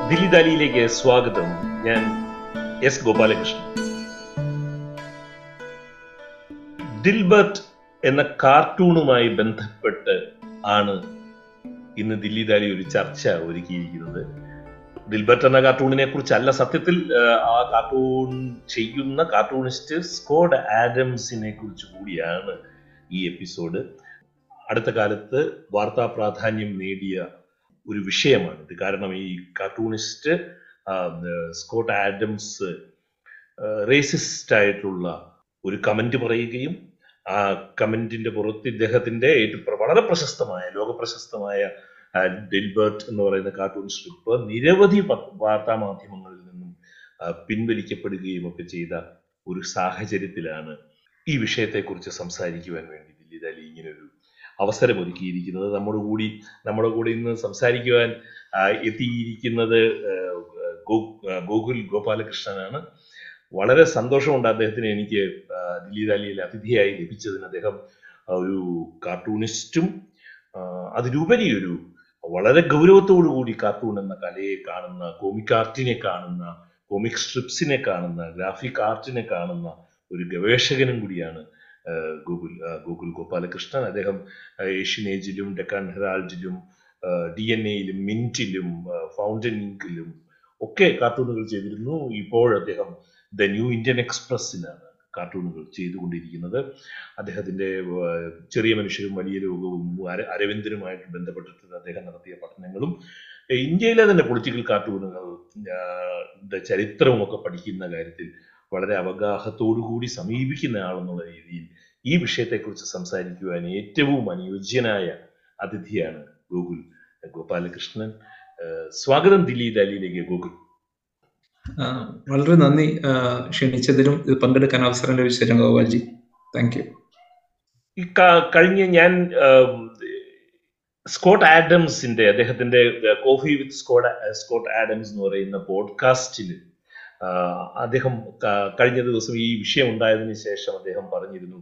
ദില്ലി ദാലിയിലേക്ക് സ്വാഗതം ഞാൻ എസ് ഗോപാലകൃഷ്ണൻ ദിൽബർട്ട് എന്ന കാർട്ടൂണുമായി ബന്ധപ്പെട്ട് ആണ് ഇന്ന് ദില്ലി ദാലി ഒരു ചർച്ച ഒരുക്കിയിരിക്കുന്നത് ദിൽബർട്ട് എന്ന കാർട്ടൂണിനെ കുറിച്ചല്ല സത്യത്തിൽ ആ കാർട്ടൂൺ ചെയ്യുന്ന കാർട്ടൂണിസ്റ്റ് സ്കോഡ് ആഡംസിനെ കുറിച്ച് കൂടിയാണ് ഈ എപ്പിസോഡ് അടുത്ത കാലത്ത് വാർത്താ പ്രാധാന്യം നേടിയ ഒരു വിഷയമാണിത് കാരണം ഈ കാർട്ടൂണിസ്റ്റ് സ്കോട്ട് ആഡംസ് റേസിസ്റ്റ് ആയിട്ടുള്ള ഒരു കമന്റ് പറയുകയും ആ കമന്റിന്റെ പുറത്ത് ഇദ്ദേഹത്തിന്റെ ഏറ്റവും വളരെ പ്രശസ്തമായ ലോക പ്രശസ്തമായ ഡെൽബർട്ട് എന്ന് പറയുന്ന കാർട്ടൂൺ സ്ട്രിപ്പ് നിരവധി വാർത്താ മാധ്യമങ്ങളിൽ നിന്നും പിൻവലിക്കപ്പെടുകയും ഒക്കെ ചെയ്ത ഒരു സാഹചര്യത്തിലാണ് ഈ വിഷയത്തെക്കുറിച്ച് സംസാരിക്കുവാൻ വേണ്ടി ദില്ലി ദാലി ഇങ്ങനൊരു അവസരം ഒരുക്കിയിരിക്കുന്നത് നമ്മുടെ കൂടി നമ്മുടെ കൂടെ ഇന്ന് സംസാരിക്കുവാൻ എത്തിയിരിക്കുന്നത് ഗോകുൽ ഗോപാലകൃഷ്ണനാണ് വളരെ സന്തോഷമുണ്ട് അദ്ദേഹത്തിന് എനിക്ക് ദില്ലി ദാലിയിൽ അതിഥിയായി ലഭിച്ചതിന് അദ്ദേഹം ഒരു കാർട്ടൂണിസ്റ്റും അതിലുപരി ഒരു വളരെ ഗൗരവത്തോടു കൂടി കാർട്ടൂൺ എന്ന കലയെ കാണുന്ന കോമിക് ആർട്ടിനെ കാണുന്ന കോമിക് സ്ട്രിപ്സിനെ കാണുന്ന ഗ്രാഫിക് ആർട്ടിനെ കാണുന്ന ഒരു ഗവേഷകനും കൂടിയാണ് ഗൂഗിൾ ഗൂഗിൾ ഗോപാലകൃഷ്ണൻ അദ്ദേഹം ഏഷ്യൻ ഏജിലും ഡെക്കാൻ ഹെറാൾഡിലും ഡി എൻ എയിലും മിന്റിലും ഫൗണ്ടൻ ഇങ്കിലും ഒക്കെ കാർട്ടൂണുകൾ ചെയ്തിരുന്നു ഇപ്പോൾ അദ്ദേഹം ദ ന്യൂ ഇന്ത്യൻ എക്സ്പ്രസ്സിലാണ് കാർട്ടൂണുകൾ ചെയ്തുകൊണ്ടിരിക്കുന്നത് അദ്ദേഹത്തിന്റെ ചെറിയ മനുഷ്യരും വലിയ ലോകവും അരവിന്ദനുമായിട്ട് ബന്ധപ്പെട്ടിട്ട് അദ്ദേഹം നടത്തിയ പഠനങ്ങളും ഇന്ത്യയിലെ തന്നെ പൊളിറ്റിക്കൽ കാർട്ടൂണുകൾ ചരിത്രവും ഒക്കെ പഠിക്കുന്ന കാര്യത്തിൽ വളരെ അവഗാഹത്തോടു കൂടി സമീപിക്കുന്ന ആളെന്നുള്ള രീതിയിൽ ഈ വിഷയത്തെക്കുറിച്ച് സംസാരിക്കുവാൻ ഏറ്റവും അനുയോജ്യനായ അതിഥിയാണ് ഗോകുൽ ഗോപാലകൃഷ്ണൻ സ്വാഗതം ദില്ലി ദാലിയിലേക്ക് ഗോകുൽ വളരെ നന്ദി ക്ഷണിച്ചതിലും ഇത് പങ്കെടുക്കാൻ അവസരം ലഭിച്ചതിനും ഗോപാൽജി താങ്ക് യു ഈ കഴിഞ്ഞ ഞാൻ സ്കോട്ട് ആഡംസിന്റെ അദ്ദേഹത്തിന്റെ Coffee with Scott Scott Adams എന്ന് പറയുന്ന പോഡ്കാസ്റ്റിൽ അദ്ദേഹം കഴിഞ്ഞ ദിവസം ഈ വിഷയം ഉണ്ടായതിനു ശേഷം അദ്ദേഹം പറഞ്ഞിരുന്നു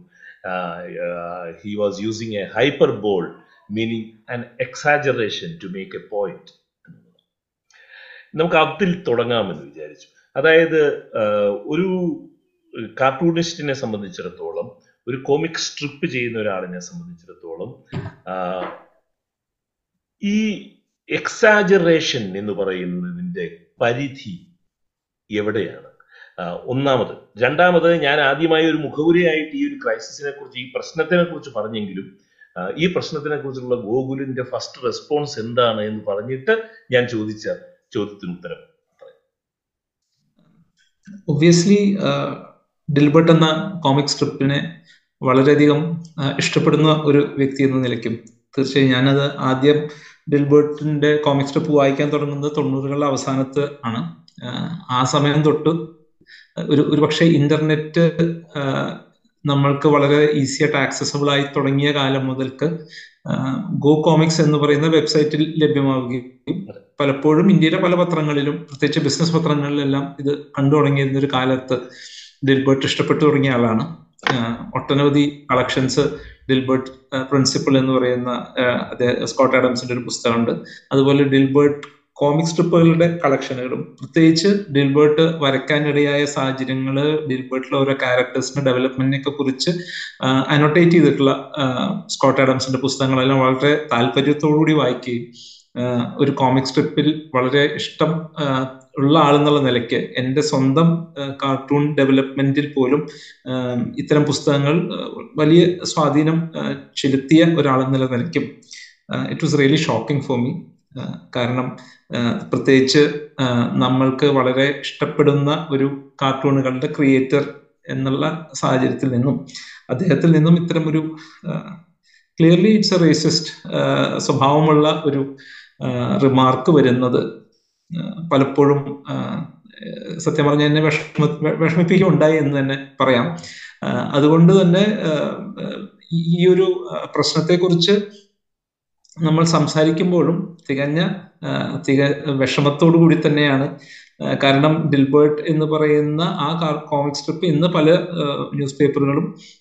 he was using a hyperbole meaning an exaggeration to make a point നമുക്ക് അതിൽ തുടങ്ങാമെന്ന് വിചാരിച്ചു അതായത് ഒരു കാർട്ടൂണിസ്റ്റിനെ സംബന്ധിച്ചിടത്തോളം ഒരു കോമിക് സ്ട്രിപ്പ് ചെയ്യുന്ന ഒരാളിനെ സംബന്ധിച്ചിടത്തോളം ഈ എക്സാജറേഷൻ എന്ന് പറയുന്നതിന്റെ പരിധി എവിടെയാണ് ഒന്നാമത് രണ്ടാമത് ഞാൻ ആദ്യമായി ഒരു മുഖവുരയായിട്ട് ഈ ഒരു ക്രൈസിസിനെ കുറിച്ച് ഈ പ്രശ്നത്തിനെ കുറിച്ച് പറഞ്ഞെങ്കിലും ഈ പ്രശ്നത്തിനെ കുറിച്ചുള്ള ഗോകുലിന്റെ ഫസ്റ്റ് റെസ്പോൺസ് എന്താണ് എന്ന് പറഞ്ഞിട്ട് ഞാൻ ചോദിച്ച ചോദ്യത്തിന് ഉത്തരം ഒബ്വിയസ്ലി ഡിൽബർട്ട് എന്ന കോമിക് സ്ട്രിപ്പിനെ വളരെയധികം ഇഷ്ടപ്പെടുന്ന ഒരു വ്യക്തി എന്ന നിലയ്ക്കും തീർച്ചയായും ഞാനത് ആദ്യം ഡിൽബർട്ടിന്റെ കോമിക് സ്ട്രിപ്പ് വായിക്കാൻ തുടങ്ങുന്നത് തൊണ്ണൂറുകളുടെ അവസാനത്ത് ആണ് ആ സമയം തൊട്ട് ഒരു ഒരു പക്ഷേ ഇന്റർനെറ്റ് നമ്മൾക്ക് വളരെ ഈസി ആയിട്ട് ആക്സസബിൾ ആയി തുടങ്ങിയ കാലം മുതൽക്ക് ഗോ കോമിക്സ് എന്ന് പറയുന്ന വെബ്സൈറ്റിൽ ലഭ്യമാവുകയും പലപ്പോഴും ഇന്ത്യയിലെ പല പത്രങ്ങളിലും പ്രത്യേകിച്ച് ബിസിനസ് പത്രങ്ങളിലെല്ലാം ഇത് കണ്ടു തുടങ്ങിയിരുന്ന ഒരു കാലത്ത് ഡിൽബർട്ട് ഇഷ്ടപ്പെട്ടു തുടങ്ങിയ ആളാണ് ഒട്ടനവധി കളക്ഷൻസ് ഡിൽബർട്ട് പ്രിൻസിപ്പിൾ എന്ന് പറയുന്ന സ്കോട്ട് ആഡംസിന്റെ ഒരു പുസ്തകമുണ്ട് അതുപോലെ ഡിൽബർട്ട് കോമിക് സ്ട്രിപ്പുകളുടെ കളക്ഷനുകളും പ്രത്യേകിച്ച് ഡിൽബർട്ട് വരയ്ക്കാനിടയായ സാഹചര്യങ്ങൾ ഡിൽബർട്ടിലെ ഓരോ ക്യാരക്ടേഴ്സിന്റെ ഡെവലപ്മെന്റിനെ ഒക്കെ കുറിച്ച് അനോട്ടേറ്റ് ചെയ്തിട്ടുള്ള സ്കോട്ട് ആഡംസിന്റെ പുസ്തകങ്ങളെല്ലാം വളരെ താല്പര്യത്തോടുകൂടി വായിക്കുകയും ഒരു കോമിക് സ്ട്രിപ്പിൽ വളരെ ഇഷ്ടം ഉള്ള ആളെന്നുള്ള നിലയ്ക്ക് എൻ്റെ സ്വന്തം കാർട്ടൂൺ ഡെവലപ്മെന്റിൽ പോലും ഇത്തരം പുസ്തകങ്ങൾ വലിയ സ്വാധീനം ചെലുത്തിയ ഒരാളെന്നുള്ള നിലയ്ക്കും it was really shocking for me കാരണം പ്രത്യേകിച്ച് നമ്മൾക്ക് വളരെ ഇഷ്ടപ്പെടുന്ന ഒരു കാർട്ടൂണുകളുടെ ക്രിയേറ്റർ എന്നുള്ള സാഹചര്യത്തിൽ നിന്നും അദ്ദേഹത്തിൽ നിന്നും ഇത്തരം ഒരു ക്ലിയർലി ഇറ്റ്സ് എ റേസിസ്റ്റ് സ്വഭാവമുള്ള ഒരു റിമാർക്ക് വരുന്നത് പലപ്പോഴും സത്യം പറഞ്ഞ എന്നെ വിഷമ വിഷമിപ്പിക്കുകയുണ്ടായി എന്ന് തന്നെ പറയാം അതുകൊണ്ട് തന്നെ ഈ ഒരു പ്രശ്നത്തെക്കുറിച്ച് നമ്മൾ സംസാരിക്കുമ്പോഴും തികഞ്ഞ തിക വിഷമത്തോടു കൂടി തന്നെയാണ് കാരണം ഡിൽബേർട്ട് എന്ന് പറയുന്ന ആ കോമിക് സ്ട്രിപ്പ് ഇന്ന് പല ന്യൂസ് പേപ്പറുകളും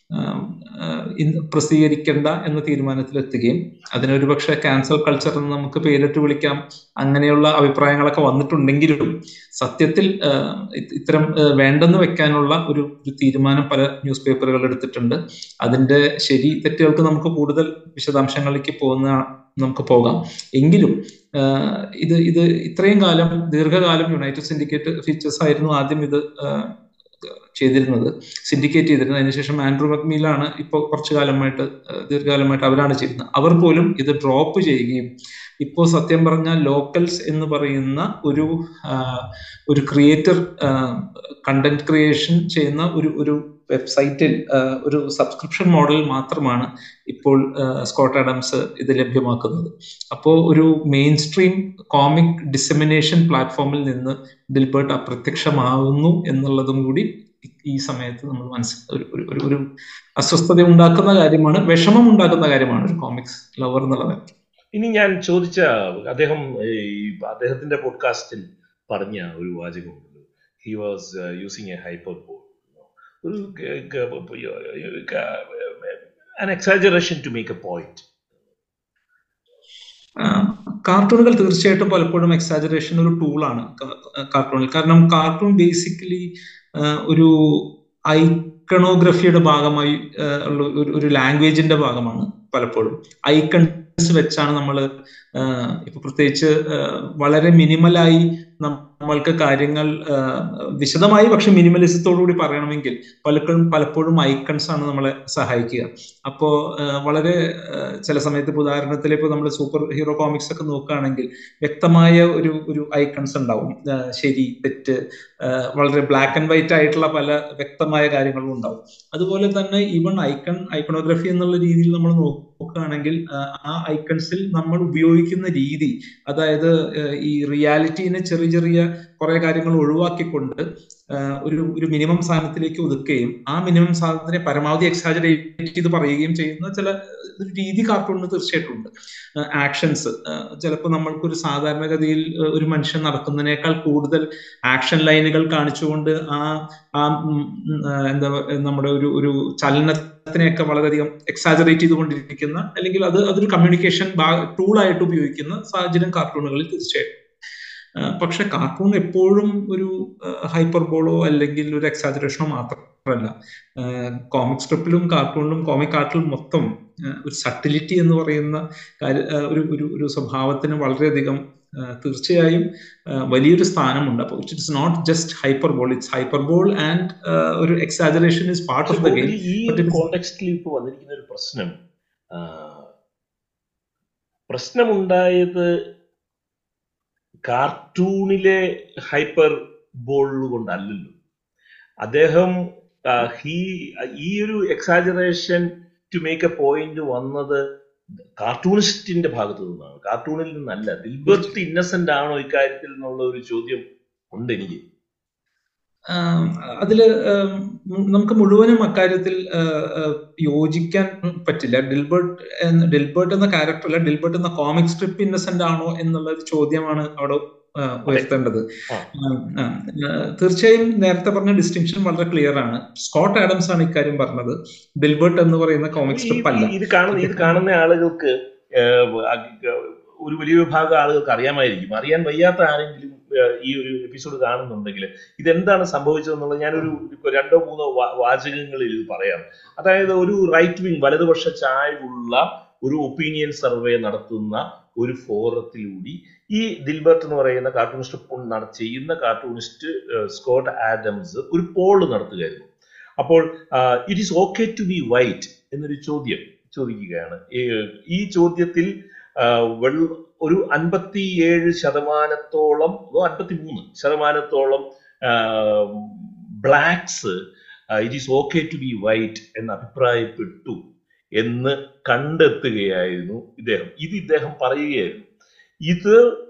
പ്രസിദ്ധീകരിക്കേണ്ട എന്ന തീരുമാനത്തിലെത്തുകയും അതിനൊരു പക്ഷെ ക്യാൻസൽ കൾച്ചർ എന്ന് നമുക്ക് പേരിട്ട് വിളിക്കാം അങ്ങനെയുള്ള അഭിപ്രായങ്ങളൊക്കെ വന്നിട്ടുണ്ടെങ്കിലും സത്യത്തിൽ ഇത്തരം വേണ്ടെന്ന് വെക്കാനുള്ള ഒരു ഒരു തീരുമാനം പല ന്യൂസ് പേപ്പറുകൾ എടുത്തിട്ടുണ്ട് അതിന്റെ ശരി തെറ്റുകൾക്ക് നമുക്ക് കൂടുതൽ വിശദാംശങ്ങളിലേക്ക് പോകുന്ന നമുക്ക് പോകാം എങ്കിലും ഇത് ഇത് ഇത്രയും കാലം ദീർഘകാലം യുണൈറ്റഡ് സിൻഡിക്കേറ്റ് ഫീച്ചേഴ്സ് ആയിരുന്നു ആദ്യം ഇത് ചെയ്തിരുന്നത് സിൻഡിക്കേറ്റ് ചെയ്തിരുന്നത് അതിനുശേഷം ആൻഡ്രൂ മക്മീലാണ് ഇപ്പോൾ കുറച്ചു കാലമായിട്ട് ദീർഘകാലമായിട്ട് അവരാണ് ചെയ്യുന്നത് അവർ പോലും ഇത് ഡ്രോപ്പ് ചെയ്യുകയും ഇപ്പോൾ സത്യം പറഞ്ഞാൽ ലോക്കൽസ് എന്ന് പറയുന്ന ഒരു ഒരു ക്രിയേറ്റർ കണ്ടന്റ് ക്രിയേഷൻ ചെയ്യുന്ന ഒരു ഒരു വെബ്സൈറ്റിൽ ഒരു സബ്സ്ക്രിപ്ഷൻ മോഡൽ മാത്രമാണ് ഇപ്പോൾ സ്കോട്ട് അഡംസ് ഇത് ലഭ്യമാക്കുന്നത് അപ്പോൾ ഒരു മെയിൻ സ്ട്രീം കോമിക് ഡിസമിനേഷൻ പ്ലാറ്റ്ഫോമിൽ നിന്ന് ദിൽബർട്ട് അപ്രത്യക്ഷമാവുന്നു എന്നുള്ളതും കൂടി ഈ സമയത്ത് നമ്മൾ മനസ്സിൽ ഒരു ഒരു അസ്വസ്ഥത ഉണ്ടാക്കുന്ന കാര്യമാണ് വിഷമം ഉണ്ടാക്കുന്ന കാര്യമാണ് ഒരു കോമിക്സ് ലവർ എന്നുള്ള നിലയ്ക്ക് ഇനി ഞാൻ ചോദിച്ച അദ്ദേഹം ഈ അദ്ദേഹത്തിന്റെ പോഡ്കാസ്റ്റിൽ പറഞ്ഞ ഒരു വാചകമുണ്ട് he was using a hyperbole ഒരു an exaggeration to make a point കാർട്ടൂണുകൾ തീർച്ചയായിട്ടും പലപ്പോഴും എക്സാജറേഷൻ ഒരു ടൂളാണ് കാർട്ടൂണിൽ കാരണം കാർട്ടൂൺ ബേസിക്കലി ഒരു ഐക്കണോഗ്രഫിയുടെ ഭാഗമായി ഉള്ള ഒരു ലാംഗ്വേജിന്റെ ഭാഗമാണ് പലപ്പോഴും ഐക്കൺസ് വെച്ചാണ് നമ്മൾ ഇപ്പൊ പ്രത്യേകിച്ച് വളരെ മിനിമലായി നമ്മൾക്ക് കാര്യങ്ങൾ വിശദമായി പക്ഷെ മിനിമലിസത്തോടു കൂടി പറയണമെങ്കിൽ പലപ്പോഴും പലപ്പോഴും ഐക്കൺസ് ആണ് നമ്മളെ സഹായിക്കുക അപ്പോ വളരെ ചില സമയത്ത് ഇപ്പൊ ഉദാഹരണത്തിൽ ഇപ്പൊ നമ്മൾ സൂപ്പർ ഹീറോ കോമിക്സ് ഒക്കെ നോക്കുകയാണെങ്കിൽ വ്യക്തമായ ഒരു ഒരു ഐക്കൺസ് ഉണ്ടാവും ശരി തെറ്റ് വളരെ ബ്ലാക്ക് ആൻഡ് വൈറ്റ് ആയിട്ടുള്ള പല വ്യക്തമായ കാര്യങ്ങളും ഉണ്ടാവും അതുപോലെ തന്നെ ഈവൺ ഐക്കൺ ഐക്കണോഗ്രഫി എന്നുള്ള രീതിയിൽ നമ്മൾ നോക്കുകയാണെങ്കിൽ ആ ഐക്കൺസിൽ നമ്മൾ ഉപയോഗിക്കുന്ന രീതി അതായത് ഈ റിയാലിറ്റീനെ ചെറിയ ചെറിയ കുറെ കാര്യങ്ങൾ ഒഴിവാക്കിക്കൊണ്ട് ഒരു ഒരു മിനിമം സാധനത്തിലേക്ക് ഒതുക്കുകയും ആ മിനിമം സാധനത്തിനെ പരമാവധി എക്സാജറേറ്റ് ചെയ്ത് പറയുകയും ചെയ്യുന്ന ചില രീതി കാർട്ടൂണിന് തീർച്ചയായിട്ടും ഉണ്ട് ആക്ഷൻസ് ചിലപ്പോൾ നമ്മൾക്കൊരു സാധാരണഗതിയിൽ ഒരു മനുഷ്യൻ നടക്കുന്നതിനേക്കാൾ കൂടുതൽ ആക്ഷൻ ലൈനുകൾ കാണിച്ചുകൊണ്ട് ആ ആ എന്താ നമ്മുടെ ഒരു ഒരു ചലനത്തിനെയൊക്കെ വളരെയധികം എക്സാജറേറ്റ് ചെയ്തുകൊണ്ടിരിക്കുന്ന അല്ലെങ്കിൽ അത് അതൊരു കമ്മ്യൂണിക്കേഷൻ ടൂളായിട്ട് ഉപയോഗിക്കുന്ന സാഹചര്യം കാർട്ടൂണുകളിൽ തീർച്ചയായിട്ടും പക്ഷെ കാർട്ടൂൺ എപ്പോഴും ഒരു ഹൈപ്പർബോളോ അല്ലെങ്കിൽ ഒരു എക്സാജറേഷനോ മാത്രമല്ല കോമിക് സ്ട്രിപ്പിലും കാർട്ടൂണിലും കോമിക് ആർട്ടിലും മൊത്തം ഒരു സട്ടിലിറ്റി എന്ന് പറയുന്ന ഒരു ഒരു ഒരു സ്വഭാവത്തിന് വളരെയധികം തീർച്ചയായും വലിയൊരു സ്ഥാനമുണ്ട് അപ്പോൾ it's not just hyperbole it's hyperbole and ഒരു exaggeration is part of the game ഈ കോണ്ടെക്സ്റ്റിൽ ഇപ്പോൾ വന്നിരിക്കുന്ന ഒരു പ്രശ്നം പ്രശ്നമുണ്ടായത് കാർട്ടൂണിലെ ഹൈപ്പർ ബോൾ കൊണ്ടല്ലല്ലോ അദ്ദേഹം ഹീ ഈ ഒരു exaggeration to make a point വന്നത് കാർട്ടൂണിസ്റ്റിന്റെ ഭാഗത്തു നിന്നാണ് കാർട്ടൂണിൽ നിന്നല്ല ദിൽബർത്ത് ഇന്നസെന്റ് ആണോ ഇക്കാര്യത്തിൽ എന്നുള്ള ഒരു ചോദ്യം ഉണ്ട് എനിക്ക് അതില് നമുക്ക് മുഴുവനും അക്കാര്യത്തിൽ യോജിക്കാൻ പറ്റില്ല ഡിൽബർട്ട് ഡിൽബർട്ട് എന്ന ക്യാരക്ടർ അല്ല ഡിൽബർട്ട് എന്ന കോമിക് സ്ട്രിപ്പ് ഇന്നസെന്റ് ആണോ എന്നുള്ള ഒരു ചോദ്യമാണ് അവിടെ ഉയർത്തേണ്ടത് തീർച്ചയായും നേരത്തെ പറഞ്ഞ ഡിസ്റ്റിങ്ഷൻ വളരെ ക്ലിയർ ആണ് സ്കോട്ട് ആഡംസ് ആണ് ഇക്കാര്യം പറഞ്ഞത് ഡിൽബർട്ട് എന്ന് പറയുന്ന കോമിക് സ്ട്രിപ്പ് അല്ല ഇത് കാണുന്ന ഇത് കാണുന്ന ആളുകൾക്ക് ഒരു വലിയ വിഭാഗം ആളുകൾക്ക് അറിയാമായിരിക്കും അറിയാൻ വയ്യാത്ത ആരെങ്കിലും ഈ ഒരു എപ്പിസോഡ് കാണുന്നുണ്ടെങ്കിൽ ഇതെന്താണ് സംഭവിച്ചതെന്നുള്ളത് ഞാനൊരു രണ്ടോ മൂന്നോ വാചകങ്ങളിൽ ഇത് പറയാം അതായത് ഒരു റൈറ്റ് വിങ് വലതുപക്ഷ ചായ്വുള്ള ഒരു ഒപ്പീനിയൻ സർവേ നടത്തുന്ന ഒരു ഫോറത്തിലൂടെ ഈ ദിൽബർട്ട് എന്ന് പറയുന്ന കാർട്ടൂണിസ്റ്റ് ചെയ്യുന്ന കാർട്ടൂണിസ്റ്റ് സ്കോട്ട് ആഡംസ് ഒരു പോൾ നടത്തുകയായിരുന്നു അപ്പോൾ it is okay to be white എന്നൊരു ചോദ്യം ചോദിക്കുകയാണ് ഈ ചോദ്യത്തിൽ ഒരു അൻപത്തിയേഴ് ശതമാനത്തോളം അതോ അൻപത്തി മൂന്ന് ശതമാനത്തോളം blacks it is okay to be white എന്ന് അഭിപ്രായപ്പെട്ടു എന്ന് കണ്ടെത്തുകയായിരുന്നു ഇദ്ദേഹം ഇത് ഇദ്ദേഹം പറയുകയായിരുന്നു ഇത്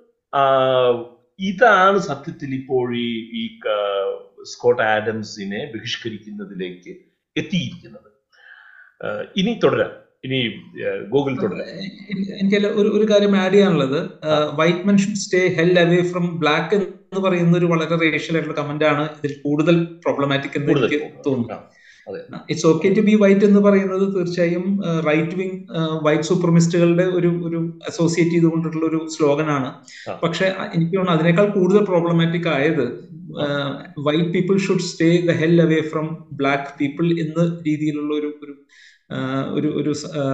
ഇതാണ് സത്യത്തിൽ ഇപ്പോൾ ഈ ഈ സ്കോട്ട് ആഡംസിനെ ബഹിഷ്കരിക്കുന്നതിലേക്ക് എത്തിയിരിക്കുന്നത് ഇനി തുടരാം ഇനി ഗൂഗിൾ തുടരാം എനിക്ക് ഒരു ഒരു കാര്യം ആഡ് ചെയ്യാനുള്ളത് white men should stay held away from black എന്ന് പറയുന്ന ഒരു വളരെ റേഷ്യൽ ആയിട്ടുള്ള കമന്റ് ആണ് ഇതിൽ കൂടുതൽ പ്രോബ്ലമാറ്റിക് എന്ന് എനിക്ക് തോന്നുന്നു it's okay to be white എന്ന് പറയുന്നത് തീർച്ചയായും റൈറ്റ് വിങ് വൈറ്റ് സൂപ്പർമിസ്റ്റുകളുടെ ഒരു ഒരു അസോസിയേറ്റ് ചെയ്തുകൊണ്ടുള്ള ഒരു സ്ലോഗനാണ് പക്ഷെ എനിക്ക് തോന്നുന്നു അതിനേക്കാൾ കൂടുതൽ പ്രോബ്ലമാറ്റിക് ആയത് white people should stay the hell away from black people എന്ന രീതിയിലുള്ള ഒരു ഒരു ഒരു ഒരു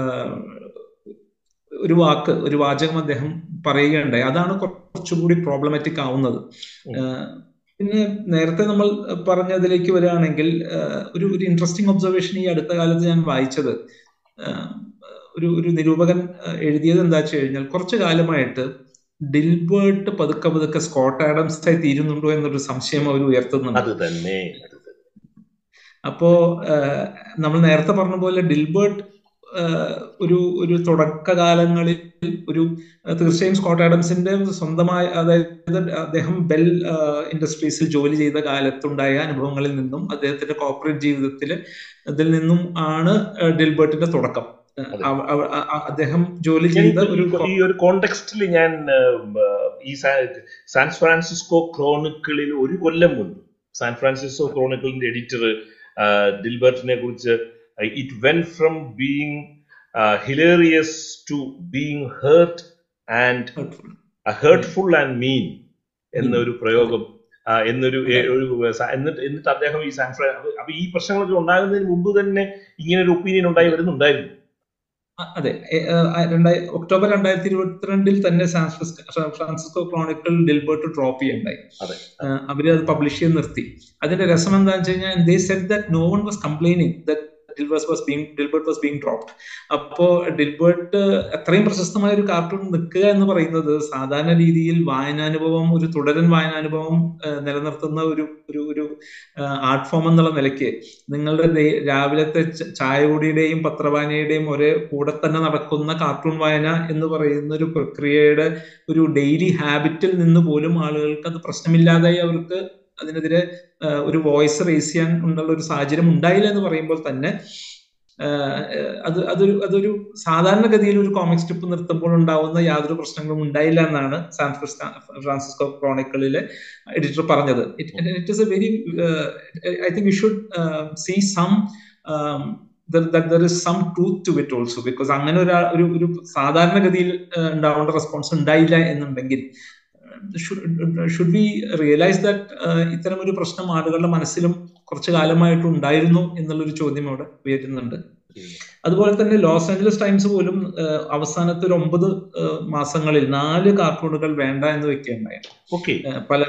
ഒരു വാക്ക് ഒരു വാചകം അദ്ദേഹം പറയുകയുണ്ടായി അതാണ് കുറച്ചുകൂടി പ്രോബ്ലമാറ്റിക് ആവുന്നത് പിന്നെ നേരത്തെ നമ്മൾ പറഞ്ഞതിലേക്ക് വരികയാണെങ്കിൽ ഒരു ഒരു ഇൻട്രസ്റ്റിംഗ് ഒബ്സർവേഷൻ ഈ അടുത്ത കാലത്ത് ഞാൻ വായിച്ചത് ഒരു ഒരു നിരൂപകൻ എഴുതിയത് എന്താ വെച്ച് കഴിഞ്ഞാൽ കുറച്ചു കാലമായിട്ട് ഡിൽബേർട്ട് പതുക്കെ പതുക്കെ സ്കോട്ട് ആഡംസ് ആയി തീരുന്നുണ്ടോ എന്നൊരു സംശയം അവർ ഉയർത്തുന്നുണ്ട് അത് തന്നെ അപ്പോ നമ്മൾ നേരത്തെ പറഞ്ഞ പോലെ ഡിൽബേർട്ട് ഒരു ഒരു തുടക്കകാലങ്ങളിൽ ഒരു തീർച്ചയായും സ്കോട്ട് ആഡംസിന്റെ സ്വന്തമായ അതായത് അദ്ദേഹം ബെൽ ഇൻഡസ്ട്രീസിൽ ജോലി ചെയ്ത കാലത്തുണ്ടായ അനുഭവങ്ങളിൽ നിന്നും അദ്ദേഹത്തിന്റെ കോർപ്പറേറ്റ് ജീവിതത്തിൽ ഇതിൽ നിന്നും ആണ് ഡിൽബേർട്ടിന്റെ തുടക്കം അദ്ദേഹം ജോലി ചെയ്ത ഒരു ഈ ഒരു കോണ്ടെക്സ്റ്റിൽ ഞാൻ ഈ സാൻ ഫ്രാൻസിസ്കോ ക്രോണിക്കിളിൽ ഒരു കൊല്ലം മുൻപ് സാൻ ഫ്രാൻസിസ്കോ ക്രോണിക്കിളിന്റെ എഡിറ്റർ ഡിൽബർട്ടിനെ കുറിച്ച് it went from being hilarious to being hurt and hurtful and mean എന്നൊരു പ്രയോഗം എന്നൊരു ഒരു എന്നിട്ട് എന്നിട്ട് അദ്ദേഹം ഈ സാൻ അപ്പൊ ഈ പ്രശ്നങ്ങളൊക്കെ ഉണ്ടാകുന്നതിന് മുമ്പ് തന്നെ ഇങ്ങനെ ഒരു ഒപ്പീനിയൻ ഉണ്ടായി വരുന്നുണ്ടായിരുന്നു അതെ രണ്ടായി ഒക്ടോബർ രണ്ടായിരത്തി ഇരുപത്തിരണ്ടിൽ തന്നെ San Francisco Chronicle Dilbert drop ചെയ്യണ്ടായി അവര് അത് പബ്ലിഷ് ചെയ്ത് നിർത്തി അതിന്റെ രസം എന്താണെന്ന് വെച്ച് കഴിഞ്ഞാൽ they said that no one was complaining that Dilbert was being Dilbert was being dropped അപ്പോ ഡിൽബർട്ട് അത്രയും പ്രശസ്തമായ ഒരു കാർട്ടൂൺ നിൽക്കുക എന്ന് പറയുന്നത് സാധാരണ രീതിയിൽ വായനാനുഭവം ഒരു തുടരൻ വായനാനുഭവം നിലനിർത്തുന്ന ഒരു ഒരു ഒരു ആർട്ട് ഫോം എന്നുള്ള നിലയ്ക്ക് നിങ്ങളുടെ രാവിലത്തെ ചായകുടിയുടെയും പത്രവായനയുടെയും ഒരേ കൂടെ തന്നെ നടക്കുന്ന കാർട്ടൂൺ വായന എന്ന് പറയുന്ന ഒരു പ്രക്രിയയുടെ ഒരു ഡെയിലി ഹാബിറ്റിൽ നിന്ന് പോലും ആളുകൾക്ക് അത് പ്രശ്നമില്ലാതായി അവർക്ക് അതിനെതിരെ ഒരു വോയിസ് റേസ് ചെയ്യാൻ ഉള്ള ഒരു സാഹചര്യം ഉണ്ടായില്ല എന്ന് പറയുമ്പോൾ തന്നെ അത് അതൊരു അതൊരു സാധാരണഗതിയിൽ ഒരു കോമിക് സ്ട്രിപ്പ് നിർത്തുമ്പോൾ ഉണ്ടാവുന്ന യാതൊരു പ്രശ്നങ്ങളും ഉണ്ടായില്ല എന്നാണ് സാൻ ഫ്രാൻസിസ്കോ ക്രോണിക്കിളിലെ എഡിറ്റർ പറഞ്ഞത് it is a very I think you should see some there is some truth to it also because അങ്ങനെ ഒരു ഒരു സാധാരണഗതിയിൽ ഉണ്ടാവേണ്ട റെസ്പോൺസ് ഉണ്ടായില്ല എന്നുണ്ടെങ്കിൽ ഷുഡ് ബി റിയലൈസ് ദാറ്റ് ഇത്തരം ഒരു പ്രശ്നം ആളുകളുടെ മനസ്സിലും കുറച്ചു കാലമായിട്ട് ഉണ്ടായിരുന്നു എന്നുള്ളൊരു ചോദ്യം അവിടെ ഉയരുന്നുണ്ട് അതുപോലെ തന്നെ ലോസ് ആഞ്ചലസ് ടൈംസ് പോലും അവസാനത്തെ ഒരു ഒമ്പത് മാസങ്ങളിൽ നാല് കാർട്ടൂണുകൾ വേണ്ട എന്ന് വെക്കുകയുണ്ടായി പല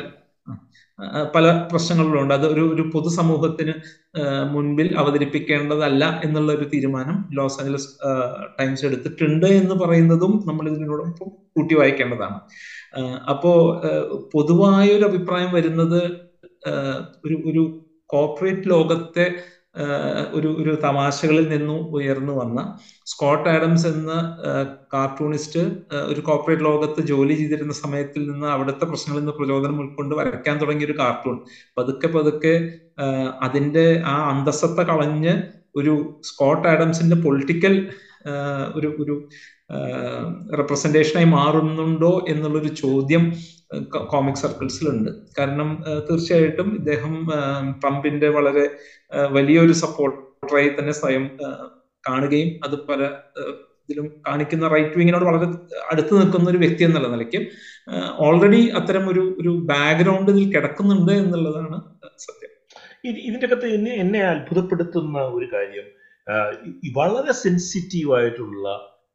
പല പ്രശ്നങ്ങളിലുണ്ട് അത് ഒരു ഒരു പൊതുസമൂഹത്തിന് മുൻപിൽ അവതരിപ്പിക്കേണ്ടതല്ല എന്നുള്ള ഒരു തീരുമാനം ലോസ് ആഞ്ചലസ് ടൈംസ് എടുത്തിട്ടുണ്ട് എന്ന് പറയുന്നതും നമ്മൾ ഇതിനോടൊപ്പം കൂട്ടി വായിക്കേണ്ടതാണ് അപ്പോ പൊതുവായ ഒരു അഭിപ്രായം വരുന്നത് ഒരു ഒരു കോർപ്പറേറ്റ് ലോകത്തെ ഒരു ഒരു തമാശകളിൽ നിന്നും ഉയർന്നു വന്ന സ്കോട്ട് ആഡംസ് എന്ന കാർട്ടൂണിസ്റ്റ് ഒരു കോർപ്പറേറ്റ് ലോകത്ത് ജോലി ചെയ്തിരുന്ന സമയത്തിൽ നിന്ന് അവിടുത്തെ പ്രശ്നങ്ങളിൽ നിന്ന് പ്രചോദനം ഉൾക്കൊണ്ട് വരയ്ക്കാൻ തുടങ്ങിയ ഒരു കാർട്ടൂൺ പതുക്കെ പതുക്കെ അതിന്റെ ആ അന്തസ്സത്ത കളഞ്ഞ് ഒരു സ്കോട്ട് ആഡംസിന്റെ പൊളിറ്റിക്കൽ ഒരു ഒരു റെപ്രസെന്റേഷനായി മാറുന്നുണ്ടോ എന്നുള്ളൊരു ചോദ്യം കോമിക് സർക്കിൾസിലുണ്ട് കാരണം തീർച്ചയായിട്ടും ഇദ്ദേഹം ട്രംപിന്റെ വളരെ വലിയൊരു സപ്പോർട്ടറായി തന്നെ സ്വയം കാണുകയും അത് പല ഇതിലും കാണിക്കുന്ന റൈറ്റ് വിങ്ങിനോട് വളരെ അടുത്ത് നിൽക്കുന്ന ഒരു വ്യക്തി എന്നുള്ള നിലയ്ക്ക് ഓൾറെഡി അത്തരം ഒരു ഒരു ബാക്ക്ഗ്രൗണ്ട് ഇതിൽ കിടക്കുന്നുണ്ട് എന്നുള്ളതാണ് സത്യം ഇതിന്റെ അകത്ത് എന്നെ എന്നെ അത്ഭുതപ്പെടുത്തുന്ന ഒരു കാര്യം വളരെ സെൻസിറ്റീവ് ആയിട്ടുള്ള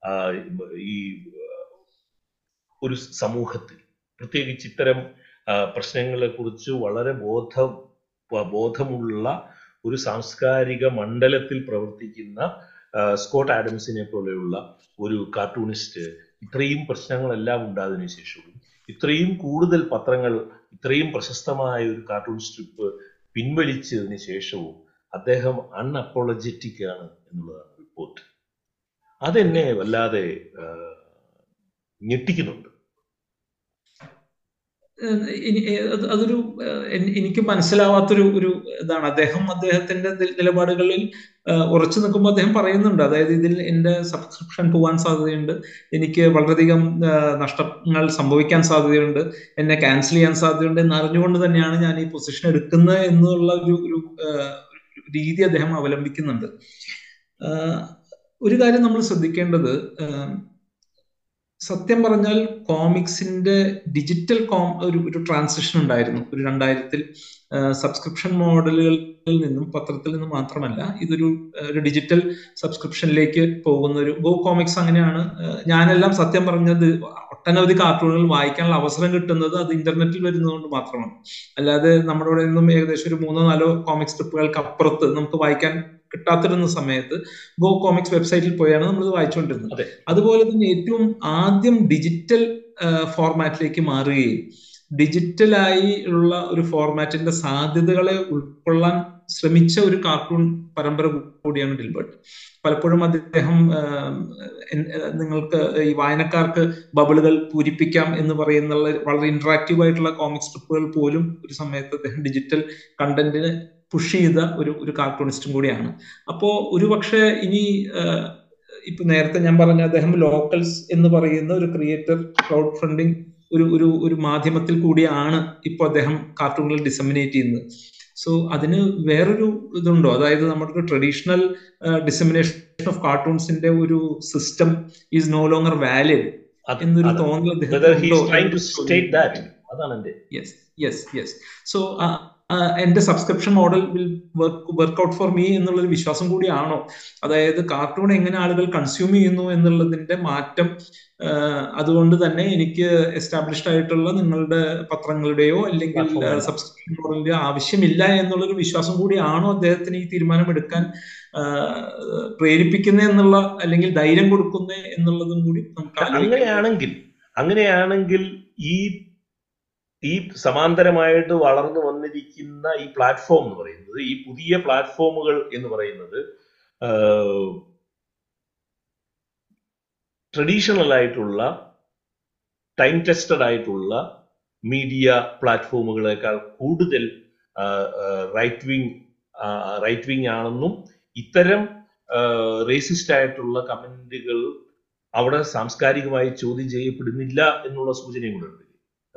ഈ ഒരു സമൂഹത്തിൽ പ്രത്യേകിച്ച് ഇത്തരം പ്രശ്നങ്ങളെ കുറിച്ച് വളരെ ബോധ ബോധമുള്ള ഒരു സാംസ്കാരിക മണ്ഡലത്തിൽ പ്രവർത്തിക്കുന്ന സ്കോട്ട് ആഡംസിനെ പോലെയുള്ള ഒരു കാർട്ടൂണിസ്റ്റ് ഇത്രയും പ്രശ്നങ്ങളെല്ലാം ഉണ്ടായതിനു ശേഷവും ഇത്രയും കൂടുതൽ പത്രങ്ങൾ ഇത്രയും പ്രശസ്തമായ ഒരു കാർട്ടൂൺ സ്ട്രിപ്പ് പിൻവലിച്ചതിന് ശേഷവും അദ്ദേഹം അൺഅപ്പോളജറ്റിക് ആണ് എന്നുള്ളതാണ് റിപ്പോർട്ട് അതെന്നെ വല്ലാതെ ഞെട്ടിക്കുന്നുണ്ട് അതൊരു എനിക്ക് മനസ്സിലാവാത്തൊരു ഒരു ഇതാണ് അദ്ദേഹം അദ്ദേഹത്തിന്റെ നിലപാടുകളിൽ ഉറച്ചു നിൽക്കുമ്പോൾ അദ്ദേഹം പറയുന്നുണ്ട് അതായത് ഇതിൽ എന്റെ സബ്സ്ക്രിപ്ഷൻ പോകാൻ സാധ്യതയുണ്ട് എനിക്ക് വളരെയധികം നഷ്ടങ്ങൾ സംഭവിക്കാൻ സാധ്യതയുണ്ട് എന്നെ ക്യാൻസൽ ചെയ്യാൻ സാധ്യതയുണ്ട് എന്ന് അറിഞ്ഞുകൊണ്ട് തന്നെയാണ് ഞാൻ ഈ പൊസിഷൻ എടുക്കുന്നത് എന്നുള്ള ഒരു ഒരു രീതി അദ്ദേഹം അവലംബിക്കുന്നുണ്ട് ഒരു കാര്യം നമ്മൾ ശ്രദ്ധിക്കേണ്ടത് സത്യം പറഞ്ഞാൽ കോമിക്സിന്റെ ഡിജിറ്റൽ കോം ഒരു ഒരു ട്രാൻസിഷൻ ഉണ്ടായിരുന്നു ഒരു രണ്ടായിരത്തിൽ സബ്സ്ക്രിപ്ഷൻ മോഡലുകളിൽ നിന്നും പത്രത്തിൽ നിന്നും മാത്രമല്ല ഇതൊരു ഒരു ഡിജിറ്റൽ സബ്സ്ക്രിപ്ഷനിലേക്ക് പോകുന്ന ഒരു ഗോ കോമിക്സ് അങ്ങനെയാണ് ഞാനെല്ലാം സത്യം പറഞ്ഞത് ഒട്ടനവധി കാർട്ടൂണുകൾ വായിക്കാനുള്ള അവസരം കിട്ടുന്നത് അത് ഇന്റർനെറ്റിൽ വരുന്നതുകൊണ്ട് മാത്രമാണ് അല്ലാതെ നമ്മുടെ ഇവിടെ നിന്നും ഏകദേശം ഒരു മൂന്നോ നാലോ കോമിക് സ്ട്രിപ്പുകൾക്ക് അപ്പുറത്ത് നമുക്ക് വായിക്കാൻ കിട്ടാത്തിരുന്ന സമയത്ത് ഗോ കോമിക്സ് വെബ്സൈറ്റിൽ പോയാണ് നമ്മൾ ഇത് വായിച്ചുകൊണ്ടിരുന്നത് അതുപോലെ തന്നെ ഏറ്റവും ആദ്യം ഡിജിറ്റൽ ഫോർമാറ്റിലേക്ക് മാറുകയും ഡിജിറ്റലായി ഉള്ള ഒരു ഫോർമാറ്റിന്റെ സാധ്യതകളെ ഉൾക്കൊള്ളാൻ ശ്രമിച്ച ഒരു കാർട്ടൂൺ പരമ്പര കൂടിയാണ് ഡിൽബർട്ട് പലപ്പോഴും അദ്ദേഹം നിങ്ങൾക്ക് ഈ വായനക്കാർക്ക് ബബിളുകൾ പൂരിപ്പിക്കാം എന്ന് പറയുന്ന വളരെ ഇന്ററാക്റ്റീവ് ആയിട്ടുള്ള കോമിക് സ്ട്രിപ്പുകൾ പോലും ഒരു സമയത്ത് അദ്ദേഹം ഡിജിറ്റൽ കണ്ടന്റിന് പുഷ് ചെയ്ത ഒരു ഒരു കാർട്ടൂണിസ്റ്റും കൂടിയാണ് അപ്പോ ഒരുപക്ഷെ ഇനി ഇപ്പൊ നേരത്തെ ഞാൻ പറഞ്ഞ അദ്ദേഹം ലോക്കൽസ് എന്ന് പറയുന്ന ഒരു ക്രിയേറ്റർ ക്രൗഡ് ഫണ്ടിങ് ഒരു ഒരു ഒരു മാധ്യമത്തിൽ കൂടിയാണ് ഇപ്പോൾ അദ്ദേഹം കാർട്ടൂണുകൾ ഡിസമിനേറ്റ് ചെയ്യുന്നത് സോ അതിന് വേറൊരു ഇതുണ്ടോ അതായത് നമ്മുടെ ട്രഡീഷണൽ ഡിസമിനേഷൻ ഓഫ് കാർട്ടൂൺസിന്റെ ഒരു system is no longer valid എന്നൊരു തോന്നൽ യെസ് യെസ് യെസ് സോ എന്റെ subscription model will work work out for me എന്നുള്ളൊരു വിശ്വാസം കൂടിയാണോ അതായത് കാർട്ടൂൺ എങ്ങനെ ആളുകൾ കൺസ്യൂം ചെയ്യുന്നു എന്നുള്ളതിന്റെ മാറ്റം അതുകൊണ്ട് തന്നെ എനിക്ക് എസ്റ്റാബ്ലിഷ്ഡ് ആയിട്ടുള്ള നിങ്ങളുടെ പത്രങ്ങളുടെയോ അല്ലെങ്കിൽ സബ്സ്ക്രിപ്ഷൻ മോഡലിന്റെ ആവശ്യമില്ല എന്നുള്ളൊരു വിശ്വാസം കൂടിയാണോ അദ്ദേഹത്തിന് ഈ തീരുമാനം എടുക്കാൻ പ്രേരിപ്പിക്കുന്നത് എന്നുള്ള അല്ലെങ്കിൽ ധൈര്യം കൊടുക്കുന്നത് എന്നുള്ളതും കൂടി നമുക്ക് അങ്ങനെയാണെങ്കിൽ അങ്ങനെയാണെങ്കിൽ ഈ ഈ സമാന്തരമായിട്ട് വളർന്നു വന്നിരിക്കുന്ന ഈ പ്ലാറ്റ്ഫോം എന്ന് പറയുന്നത് ഈ പുതിയ പ്ലാറ്റ്ഫോമുകൾ എന്ന് പറയുന്നത് ട്രഡീഷണൽ ആയിട്ടുള്ള ടൈം ടെസ്റ്റഡ് ആയിട്ടുള്ള മീഡിയ പ്ലാറ്റ്ഫോമുകളെക്കാൾ കൂടുതൽ റൈറ്റ് വിങ് റൈറ്റ് വിങ് ആണെന്നും ഇത്തരം റേസിസ്റ്റ് ആയിട്ടുള്ള കമന്റുകൾ അവിടെ സാംസ്കാരികമായി ചോദ്യം ചെയ്യപ്പെടുന്നില്ല എന്നുള്ള സൂചനയും കൂടെ ഉണ്ട്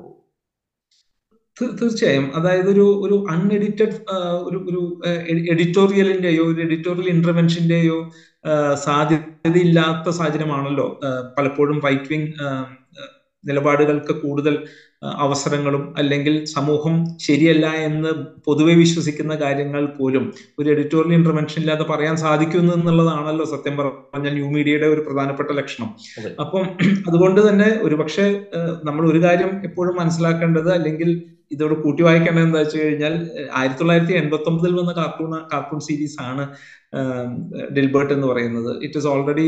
തീർച്ചയായും അതായത് ഒരു ഒരു അൺഎഡിറ്റഡ് ഒരു ഒരു എഡിറ്റോറിയലിന്റെയോ ഒരു എഡിറ്റോറിയൽ ഇന്റർവെൻഷന്റെയോ സാധ്യതയില്ലാത്ത സാഹചര്യമാണല്ലോ പലപ്പോഴും റൈറ്റ് വിങ് നിലപാടുകൾക്ക് കൂടുതൽ അവസരങ്ങളും അല്ലെങ്കിൽ സമൂഹം ശരിയല്ല എന്ന് പൊതുവെ വിശ്വസിക്കുന്ന കാര്യങ്ങൾ പോലും ഒരു എഡിറ്റോറിയൽ ഇന്റർവെൻഷൻ ഇല്ലാതെ പറയാൻ സാധിക്കുന്നു എന്നുള്ളതാണല്ലോ സത്യം പറഞ്ഞ ന്യൂ മീഡിയയുടെ ഒരു പ്രധാനപ്പെട്ട ലക്ഷണം അപ്പം അതുകൊണ്ട് തന്നെ ഒരുപക്ഷെ നമ്മൾ ഒരു കാര്യം എപ്പോഴും മനസ്സിലാക്കേണ്ടത് അല്ലെങ്കിൽ ഇതോട് കൂട്ടി വായിക്കേണ്ടത് എന്താ വെച്ച് കഴിഞ്ഞാൽ ആയിരത്തി തൊള്ളായിരത്തി എൺപത്തി ഒമ്പതിൽ വന്ന കാർട്ടൂൺ കാർട്ടൂൺ സീരീസ് ആണ് ഡിൽബർട്ട് എന്ന് പറയുന്നത് it is already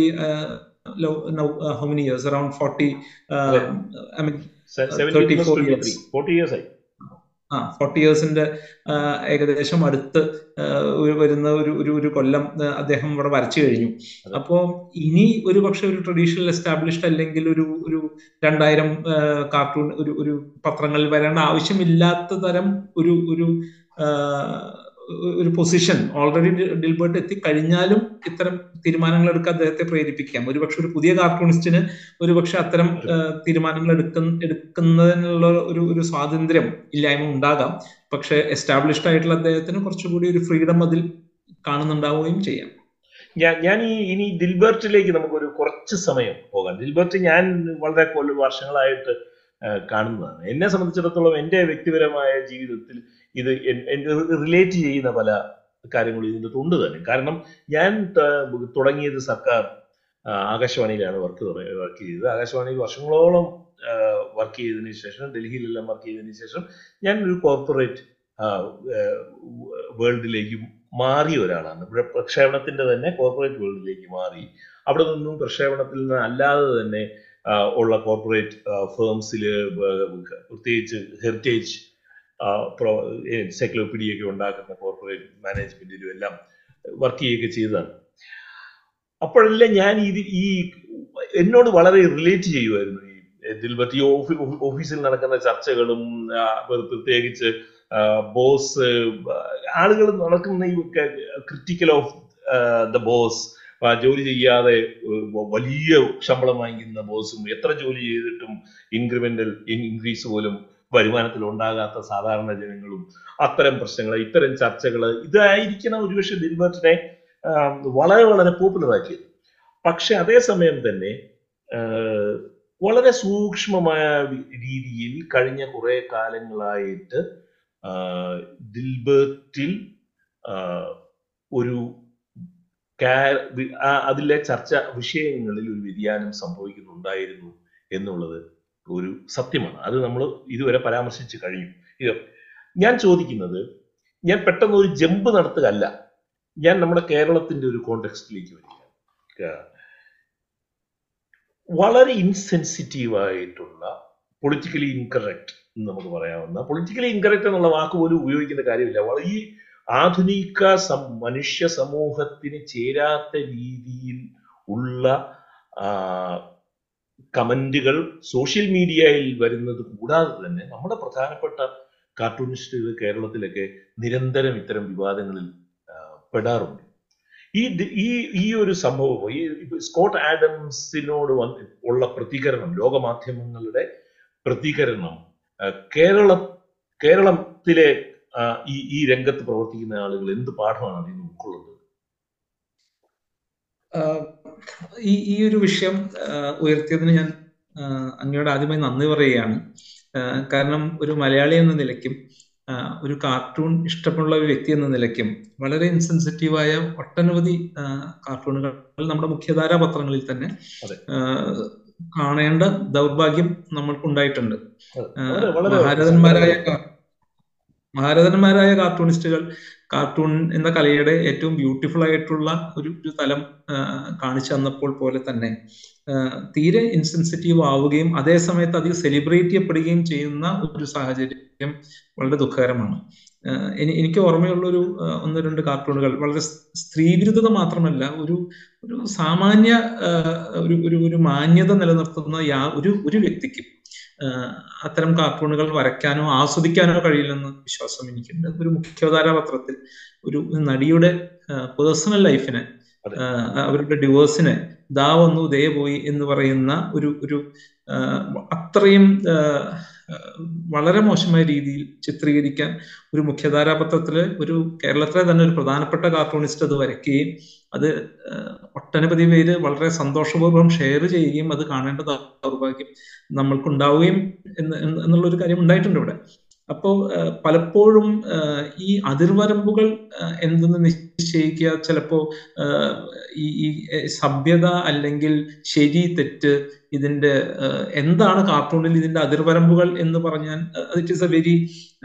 how many years around forty I mean thirty four years ആ ഫോർട്ടി ഇയേഴ്സിന്റെ ഏകദേശം അടുത്ത് വരുന്ന ഒരു ഒരു ഒരു കൊല്ലം അദ്ദേഹം ഇവിടെ വരച്ചു കഴിഞ്ഞു അപ്പോ ഇനി ഒരു പക്ഷെ ഒരു ട്രഡീഷണൽ എസ്റ്റാബ്ലിഷ്ഡ് അല്ലെങ്കിൽ ഒരു ഒരു രണ്ടായിരം കാർട്ടൂൺ ഒരു ഒരു പത്രങ്ങളിൽ വരേണ്ട ആവശ്യമില്ലാത്ത തരം ഒരു ഒരു ഒരു പൊസിഷൻ ഓൾറെഡി ഡിൽബർട്ട് എത്തിക്കഴിഞ്ഞാലും ഇത്തരം തീരുമാനങ്ങൾ എടുക്കാൻ അദ്ദേഹത്തെ പ്രേരിപ്പിക്കാം ഒരുപക്ഷെ ഒരു പുതിയ കാർട്ടൂണിസ്റ്റിന് ഒരുപക്ഷെ അത്തരം തീരുമാനങ്ങൾ എടുക്കുന്ന എടുക്കുന്നതിനുള്ള ഒരു ഒരു സ്വാതന്ത്ര്യം ഇല്ലായ്മ ഉണ്ടാകാം പക്ഷെ എസ്റ്റാബ്ലിഷ്ഡ് ആയിട്ടുള്ള അദ്ദേഹത്തിന് കുറച്ചുകൂടി ഒരു ഫ്രീഡം അതിൽ കാണുന്നുണ്ടാവുകയും ചെയ്യാം ഞാൻ ഞാൻ ഈ ഇനി ദിൽബർട്ടിലേക്ക് നമുക്കൊരു കുറച്ച് സമയം പോകാം ദിൽബർട്ട് ഞാൻ വളരെ കൊല്ലം വർഷങ്ങളായിട്ട് കാണുന്നതാണ് എന്നെ സംബന്ധിച്ചിടത്തോളം എൻ്റെ വ്യക്തിപരമായ ജീവിതത്തിൽ ഇത് റിലേറ്റ് ചെയ്യുന്ന പല കാര്യങ്ങളും ഇതിൻ്റെ ഉണ്ട് തന്നെ കാരണം ഞാൻ തുടങ്ങിയത് സർക്കാർ ആകാശവാണിയിലാണ് വർക്ക് വർക്ക് ചെയ്തത് ആകാശവാണിയിൽ വർഷങ്ങളോളം വർക്ക് ചെയ്തതിന് ശേഷം ഡൽഹിയിലെല്ലാം വർക്ക് ചെയ്തതിന് ശേഷം ഞാൻ ഒരു കോർപ്പറേറ്റ് വേൾഡിലേക്ക് മാറിയ ഒരാളാണ് പ്രക്ഷേപണത്തിന്റെ തന്നെ കോർപ്പറേറ്റ് വേൾഡിലേക്ക് മാറി അവിടെ നിന്നും പ്രക്ഷേപണത്തിൽ നിന്ന് അല്ലാതെ തന്നെ ഉള്ള കോർപ്പറേറ്റ് ഫേംസിൽ പ്രത്യേകിച്ച് ഹെറിറ്റേജ് എൻസൈക്ലോപീഡിയൊക്കെ ഉണ്ടാക്കുന്ന കോർപ്പറേറ്റ് മാനേജ്മെന്റിലും എല്ലാം വർക്ക് ചെയ്യുകയൊക്കെ ചെയ്തതാണ് അപ്പോഴെല്ലാം ഞാൻ ഇത് ഈ എന്നോട് വളരെ റിലേറ്റ് ചെയ്യുമായിരുന്നു ഈ ദിൽബർട്ട് ഈ ഓഫീസിൽ നടക്കുന്ന ചർച്ചകളും പ്രത്യേകിച്ച് ബോസ് ആളുകൾ നടക്കുന്ന ഈ ക്രിറ്റിക്കൽ ഓഫ് ദ ബോസ് ജോലി ചെയ്യാതെ വലിയ ശമ്പളം വാങ്ങിക്കുന്ന ബോസും എത്ര ജോലി ചെയ്തിട്ടും ഇൻക്രിമെന്റൽ ഇൻക്രീസ് പോലും വരുമാനത്തിൽ ഉണ്ടാകാത്ത സാധാരണ ജനങ്ങളും അത്തരം പ്രശ്നങ്ങൾ ഇത്തരം ചർച്ചകൾ ഇതായിരിക്കണം ഒരുപക്ഷെ ദിൽബർട്ടിനെ ആം, വളരെ വളരെ പോപ്പുലർ ആക്കിയത് പക്ഷെ അതേസമയം തന്നെ ആ, വളരെ സൂക്ഷ്മമായ വി- രീതിയിൽ കഴിഞ്ഞ കുറെ കാലങ്ങളായിട്ട് ആ, ദിൽബർട്ടിൽ ആ, ഒരു കാ- വി- ആ- അതിലെ ചർച്ച വിഷയങ്ങളിൽ ഒരു വ്യതിയാനം സംഭവിക്കുന്നുണ്ടായിരുന്നു എന്നുള്ളത് ഒരു സത്യമാണ് അത് നമ്മൾ ഇതുവരെ പരാമർശിച്ച് കഴിഞ്ഞു ഇത് ഞാൻ ചോദിക്കുന്നത് ഞാൻ പെട്ടെന്ന് ഒരു ജമ്പ് നടത്തുകയല്ല ഞാൻ നമ്മുടെ കേരളത്തിന്റെ ഒരു കോണ്ടെക്സ്റ്റിലേക്ക് വരിക വളരെ ഇൻസെൻസിറ്റീവ് ആയിട്ടുള്ള പൊളിറ്റിക്കലി ഇൻകറക്റ്റ് എന്ന് നമുക്ക് പറയാവുന്ന പൊളിറ്റിക്കലി ഇൻകറക്റ്റ് എന്നുള്ള വാക്ക് പോലും ഉപയോഗിക്കേണ്ട കാര്യമില്ല വളരെ ഈ ആധുനിക സം- മനുഷ്യ സമൂഹത്തിന് ചേരാത്ത രീതിയിൽ ഉള്ള ആ, കമന്റുകൾ സോഷ്യൽ മീഡിയയിൽ വരുന്നത് കൂടാതെ തന്നെ നമ്മുടെ പ്രധാനപ്പെട്ട കാർട്ടൂണിസ്റ്റുകൾ കേരളത്തിലൊക്കെ നിരന്തരം ഇത്തരം വിവാദങ്ങളിൽ ആ, പെടാറുണ്ട് ഈ ദി- ഈ ഈ ഒരു സംഭവം ഈ ഇപ്പൊ സ്കോട്ട് ആഡംസിനോട് വന്ന് ഉള്ള പ്രതികരണം ലോകമാധ്യമങ്ങളുടെ പ്രതികരണം ആ, കേരള കേരളത്തിലെ ആ, ഈ ഈ രംഗത്ത് പ്രവർത്തിക്കുന്ന ആളുകൾ എന്ത് പാഠമാണ് അതിൽ നിന്ന് ഉൾക്കൊള്ളുന്നത് ആഹ് ഈ ഈ ഒരു വിഷയം ആഹ് ഉയർത്തിയതിന് ഞാൻ ആഹ് അങ്ങയോട് ആദ്യമായി നന്ദി പറയുകയാണ് ആഹ് കാരണം ഒരു മലയാളി എന്ന നിലയ്ക്കും ആഹ് ഒരു കാർട്ടൂൺ ഇഷ്ടമുള്ള ഒരു വ്യക്തി എന്ന നിലയ്ക്കും വളരെ ഇൻസെൻസിറ്റീവായ ഒട്ടനവധി ആഹ് കാർട്ടൂണുകൾ നമ്മുടെ മുഖ്യധാരാ പത്രങ്ങളിൽ തന്നെ അതെ. ആഹ് കാണേണ്ട ദൗർഭാഗ്യം നമ്മൾക്കുണ്ടായിട്ടുണ്ട് അതെ. ആഹ് വളരെ വളരെ മഹാരഥന്മാരായ കാ- മഹാരഥന്മാരായ കാർട്ടൂണിസ്റ്റുകൾ കാർട്ടൂൺ എന്ന കലയുടെ ഏറ്റവും ബ്യൂട്ടിഫുൾ ആയിട്ടുള്ള ഒരു ഒരു തലം ആ, കാണിച്ചു തന്നപ്പോൾ പോലെ തന്നെ ആ, തീരെ ഇൻസെൻസിറ്റീവ് ആവുകയും അതേ സമയത്ത് അത് സെലിബ്രേറ്റ് ചെയ്യപ്പെടുകയും ചെയ്യുന്ന ഒരു സാഹചര്യം വളരെ ദുഃഖകരമാണ് ആ, എനി- എനിക്ക് ഓർമ്മയുള്ള ഒരു ആ, ഒന്ന് രണ്ട് കാർട്ടൂണുകൾ വളരെ സ്- സ്ത്രീവിരുദ്ധത മാത്രമല്ല ഒരു ഒരു സാമാന്യ ആ, ഒരു ഒരു ഒരു മാന്യത നിലനിർത്തുന്ന യാ ഒരു ഒരു വ്യക്തിക്കും ആ, അത്തരം കാർട്ടൂണുകൾ വരയ്ക്കാനോ ആസ്വദിക്കാനോ കഴിയില്ലെന്ന് വിശ്വാസം എനിക്കുണ്ട് ഒരു മുഖ്യധാരാ പത്രത്തിൽ ഒരു നടിയുടെ പേഴ്സണൽ ലൈഫിനെ അതെ. ആ, അവരുടെ ഡിവോഴ്സിനെ ദാ വന്നു ദേ പോയി എന്ന് പറയുന്ന ഒരു ഒരു ആ, അത്രയും ആ, ആ, വളരെ മോശമായ രീതിയിൽ ചിത്രീകരിക്കാൻ ഒരു മുഖ്യധാരാ പത്രത്തില് ഒരു കേരളത്തിലെ തന്നെ ഒരു പ്രധാനപ്പെട്ട കാർട്ടൂണിസ്റ്റ് അത് വരയ്ക്കുകയും അത് ആ, ഒട്ടനവധി പേര് വളരെ സന്തോഷപൂർവ്വം ഷെയർ ചെയ്യുകയും അത് കാണേണ്ട ദൗർഭാഗ്യം നമ്മൾക്കുണ്ടാവുകയും എന്ന് എന്ന് എന്നുള്ള ഒരു കാര്യം ഉണ്ടായിട്ടുണ്ട് ഇവിടെ അപ്പോ ആ, പലപ്പോഴും ആ, ഈ അതിർവരമ്പുകൾ ആ, എന്തെന്ന് നിശ്ചയിക്കുക ചിലപ്പോ ആ, ഈ ഈ സഭ്യത അല്ലെങ്കിൽ ശരി തെറ്റ് ഇതിന്റെ ആ, എന്താണ് കാർട്ടൂണിൽ ഇതിന്റെ അതിർവരമ്പുകൾ എന്ന് പറഞ്ഞാൽ ഇറ്റ് ഈസ് എ വെരി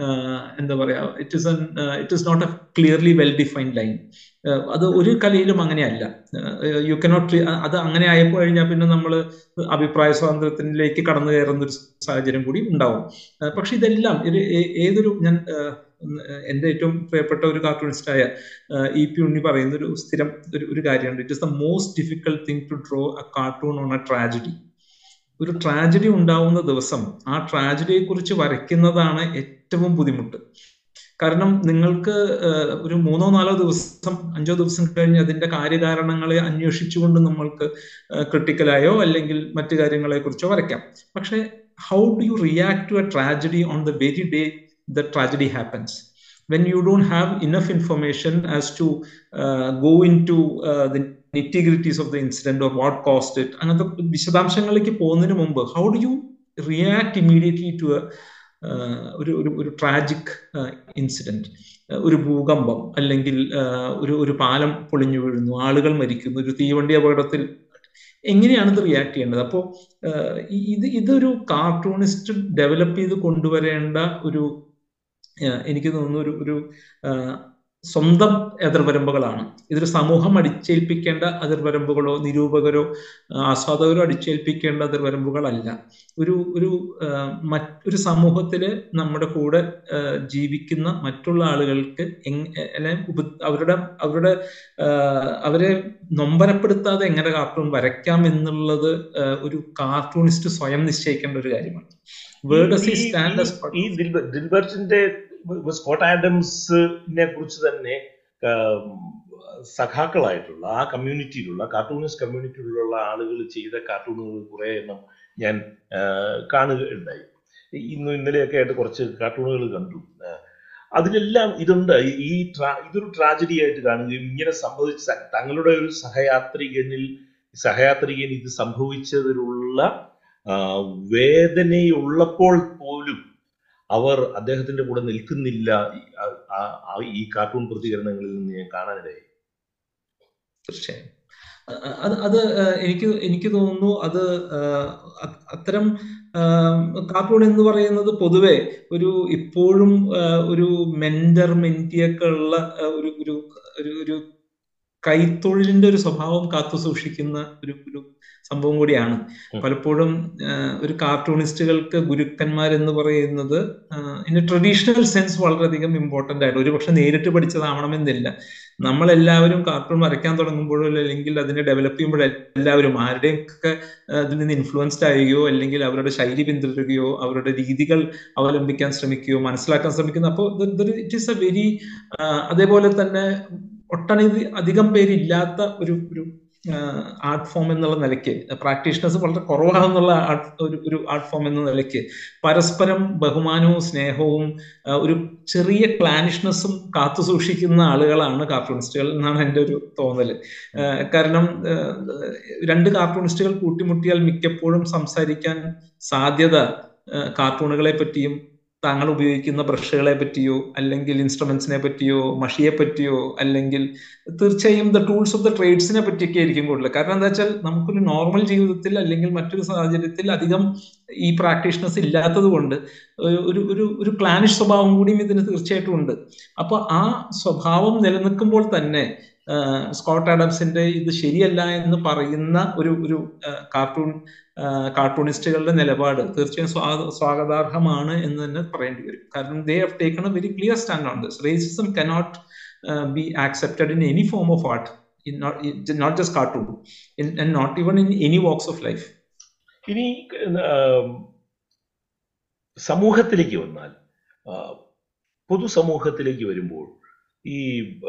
എന്താ പറയാ it is it is not a clearly well defined line അത് ഒരു കലയിലും അങ്ങനെയല്ല യു കനോട്ട് അത് അങ്ങനെ ആയപ്പോ കഴിഞ്ഞാൽ പിന്നെ നമ്മൾ അഭിപ്രായ സ്വാതന്ത്ര്യത്തിലേക്ക് കടന്നു കയറുന്ന ഒരു സാഹചര്യം കൂടി ഉണ്ടാവും ആ, പക്ഷെ ഇതെല്ലാം ഒരു ഏ- ഏതൊരു ഞാൻ ആ, എന്റെ ഏറ്റവും പ്രിയപ്പെട്ട ഒരു കാർട്ടൂണിസ്റ്റായ ഇ പി ഉണ്ണി പറയുന്ന ഒരു സ്ഥിരം ഒരു ഒരു കാര്യമുണ്ട് it is the most difficult thing to draw a cartoon on a tragedy ഒരു ട്രാജഡി ഉണ്ടാവുന്ന ദിവസം ആ ട്രാജഡിയെ കുറിച്ച് വരയ്ക്കുന്നതാണ് ഏറ്റവും ബുദ്ധിമുട്ട് കാരണം നിങ്ങൾക്ക് ഏഹ്, ഒരു മൂന്നോ നാലോ ദിവസം അഞ്ചോ ദിവസം കഴിഞ്ഞ് അതിന്റെ കാര്യകാരണങ്ങളെ അന്വേഷിച്ചുകൊണ്ട് നമ്മൾക്ക് ക്രിട്ടിക്കലായോ അല്ലെങ്കിൽ മറ്റു കാര്യങ്ങളെ കുറിച്ചോ വരയ്ക്കാം പക്ഷെ how do you react to a tragedy on the very day the tragedy happens when you don't have enough information as to uh, go into uh, the nitty-gritties of the incident or what caused it അങ്ങനത്തെ വിശദാംശങ്ങളിലേക്ക് പോകുന്നതിന് മുമ്പ് how do you react immediately to ഒരു ഒരു ഒരു tragic incident ഒരു ഭൂകമ്പം അല്ലെങ്കിൽ uh, ഒരു ഒരു പാലം പൊളിഞ്ഞു വീഴുന്നു ആളുകൾ മരിക്കുന്നു ഒരു തീവണ്ടി അപകടത്തിൽ എങ്ങനെയാണ് ഇത് റിയാക്ട് ചെയ്യേണ്ടത് അപ്പോൾ ഇത് ഇതൊരു കാർട്ടൂണിസ്റ്റ് ഡെവലപ്പ് ചെയ്ത് കൊണ്ടുവരേണ്ട ഒരു ഏഹ് എനിക്ക് തോന്നുന്നു ഒരു ഒരു ആഹ് സ്വന്തം അതിർവരമ്പുകളാണ് ഇതൊരു സമൂഹം അടിച്ചേൽപ്പിക്കേണ്ട അതിർവരമ്പുകളോ നിരൂപകരോ ആഹ് ആസ്വാദകരോ അടിച്ചേൽപ്പിക്കേണ്ട അതിർവരമ്പുകളല്ല ഒരു ഒരു ആഹ് മറ്റൊരു സമൂഹത്തില് നമ്മുടെ കൂടെ ആഹ് ജീവിക്കുന്ന മറ്റുള്ള ആളുകൾക്ക് എങ്ങനെ ഉപ- അവരുടെ അവരുടെ ആഹ് അവരെ നൊമ്പരപ്പെടുത്താതെ എങ്ങനെ കാർട്ടൂൺ വരയ്ക്കാം എന്നുള്ളത് ആഹ് ഒരു കാർട്ടൂണിസ്റ്റ് സ്വയം നിശ്ചയിക്കേണ്ട ഒരു കാര്യമാണ് വേർ ഡസ് ഈ- ഈ സ്റ്റാൻഡ് ഈ- ഈ ദിൽബ- ദിൽബർട്ടിന്റെ സ്കോട്ട് ആഡംസിനെ കുറിച്ച് തന്നെ ആം, സഖാക്കളായിട്ടുള്ള ആ കമ്മ്യൂണിറ്റിയിലുള്ള കാർട്ടൂണിസ്റ്റ് കമ്മ്യൂണിറ്റിയിലുള്ള ആളുകൾ ചെയ്ത കാർട്ടൂണുകൾ കുറെ എണ്ണം ഞാൻ ആ, കാണുകയുണ്ടായി ഇന്നും ഇന്നലെയൊക്കെ ആയിട്ട് കുറച്ച് കാർട്ടൂണുകൾ കണ്ടു അതിലെല്ലാം ഇതുണ്ട് ഈ ട്രാ ഇതൊരു ട്രാജഡി ആയിട്ട് കാണുകയും ഇങ്ങനെ സംഭവിച്ച തങ്ങളുടെ ഒരു സഹയാത്രികനിൽ സഹയാത്രികൻ ഇത് സംഭവിച്ചതിലുള്ള വേദനയുള്ളപ്പോൾ പോലും അവർ അദ്ദേഹത്തിന്റെ കൂടെ നിൽക്കുന്നില്ല ഈ കാർട്ടൂൺ പ്രതികരണങ്ങളിൽ നിന്ന് ഞാൻ കാണാനിടയായി തീർച്ചയായും അത് അത് എനിക്ക് എനിക്ക് തോന്നുന്നു അത് അത്തരം കാർട്ടൂൺ എന്ന് പറയുന്നത് പൊതുവെ ഒരു ഇപ്പോഴും ഒരു മെന്റർ മെന്റിയൊക്കെ ഉള്ള ഒരു ഒരു ഒരു കൈത്തൊഴിലിന്റെ ഒരു സ്വഭാവം കാത്തു സൂക്ഷിക്കുന്ന ഒരു ഒരു സംഭവം കൂടിയാണ് പലപ്പോഴും ഒരു കാർട്ടൂണിസ്റ്റുകൾക്ക് ഗുരുക്കന്മാർ എന്ന് പറയുന്നത് ഇൻ ട്രഡീഷണൽ സെൻസ് വളരെയധികം ഇമ്പോർട്ടന്റ് ആയിട്ട് ഒരുപക്ഷെ നേരിട്ട് പഠിച്ചതാവണമെന്നില്ല നമ്മളെല്ലാവരും കാർട്ടൂൺ വരയ്ക്കാൻ തുടങ്ങുമ്പോഴോ അല്ലെങ്കിൽ അതിനെ ഡെവലപ്പ് ചെയ്യുമ്പോഴോ എല്ലാവരും ആരുടെയും ഒക്കെ അതിൽ നിന്ന് ഇൻഫ്ലുവൻസ്ഡ് ആവുകയോ അല്ലെങ്കിൽ അവരുടെ ശൈലി പിന്തുടരുകയോ അവരുടെ രീതികൾ അവലംബിക്കാൻ ശ്രമിക്കുകയോ മനസ്സിലാക്കാൻ ശ്രമിക്കുന്നു അപ്പോൾ ഇറ്റ് ഈസ് എ വെരി അതേപോലെ തന്നെ ഒട്ടനവധി അധികം പേരില്ലാത്ത ഒരു ഒരു ആർട്ട് ഫോം എന്നുള്ള നിലയ്ക്ക് പ്രാക്ടീഷണേഴ്സ് വളരെ കുറവാണെന്നുള്ള ഒരു ഒരു ആർട്ട് ഫോം എന്ന നിലയ്ക്ക് പരസ്പരം ബഹുമാനവും സ്നേഹവും ഒരു ചെറിയ പ്ലാനിഷ്നെസ്സും കാത്തു സൂക്ഷിക്കുന്ന ആളുകളാണ് കാർട്ടൂണിസ്റ്റുകൾ എന്നാണ് എൻ്റെ ഒരു തോന്നല് കാരണം രണ്ട് കാർട്ടൂണിസ്റ്റുകൾ കൂട്ടിമുട്ടിയാൽ മിക്കപ്പോഴും സംസാരിക്കാൻ സാധ്യത കാർട്ടൂണുകളെ പറ്റിയും താങ്കൾ ഉപയോഗിക്കുന്ന ബ്രഷുകളെ പറ്റിയോ അല്ലെങ്കിൽ ഇൻസ്ട്രുമെന്റ്സിനെ പറ്റിയോ മഷിയെ പറ്റിയോ അല്ലെങ്കിൽ തീർച്ചയായും ദ ടൂൾസ് ഓഫ് ദ ട്രേഡ്സിനെ പറ്റിയൊക്കെ ആയിരിക്കും കൂടുതൽ കാരണം എന്താ വെച്ചാൽ നമുക്കൊരു നോർമൽ ജീവിതത്തിൽ അല്ലെങ്കിൽ മറ്റൊരു സാഹചര്യത്തിൽ അധികം ഈ പ്രാക്ടീഷണേഴ്സ് ഇല്ലാത്തത് കൊണ്ട് ഒരു ഒരു ഒരു പ്ലാനിഷ് സ്വഭാവം കൂടിയും ഇതിന് തീർച്ചയായിട്ടും ഉണ്ട് അപ്പൊ ആ സ്വഭാവം നിലനിൽക്കുമ്പോൾ തന്നെ സ്കോട്ട് ആഡംസിന്റെ ഇത് ശരിയല്ല എന്ന് പറയുന്ന ഒരു ഒരു കാർട്ടൂൺ കാർട്ടൂണിസ്റ്റുകളുടെ നിലപാട് തീർച്ചയായും സ്വാഗതാർഹമാണ് എന്ന് തന്നെ പറയേണ്ടി വരും കാരണം they have taken a very clear stand on this racism cannot be accepted in any form of art not just cartoon and not even in any walks of life ഇനി സമൂഹത്തിലേക്ക് വന്നാൽ പൊതുസമൂഹത്തിലേക്ക് വരുമ്പോൾ ഈ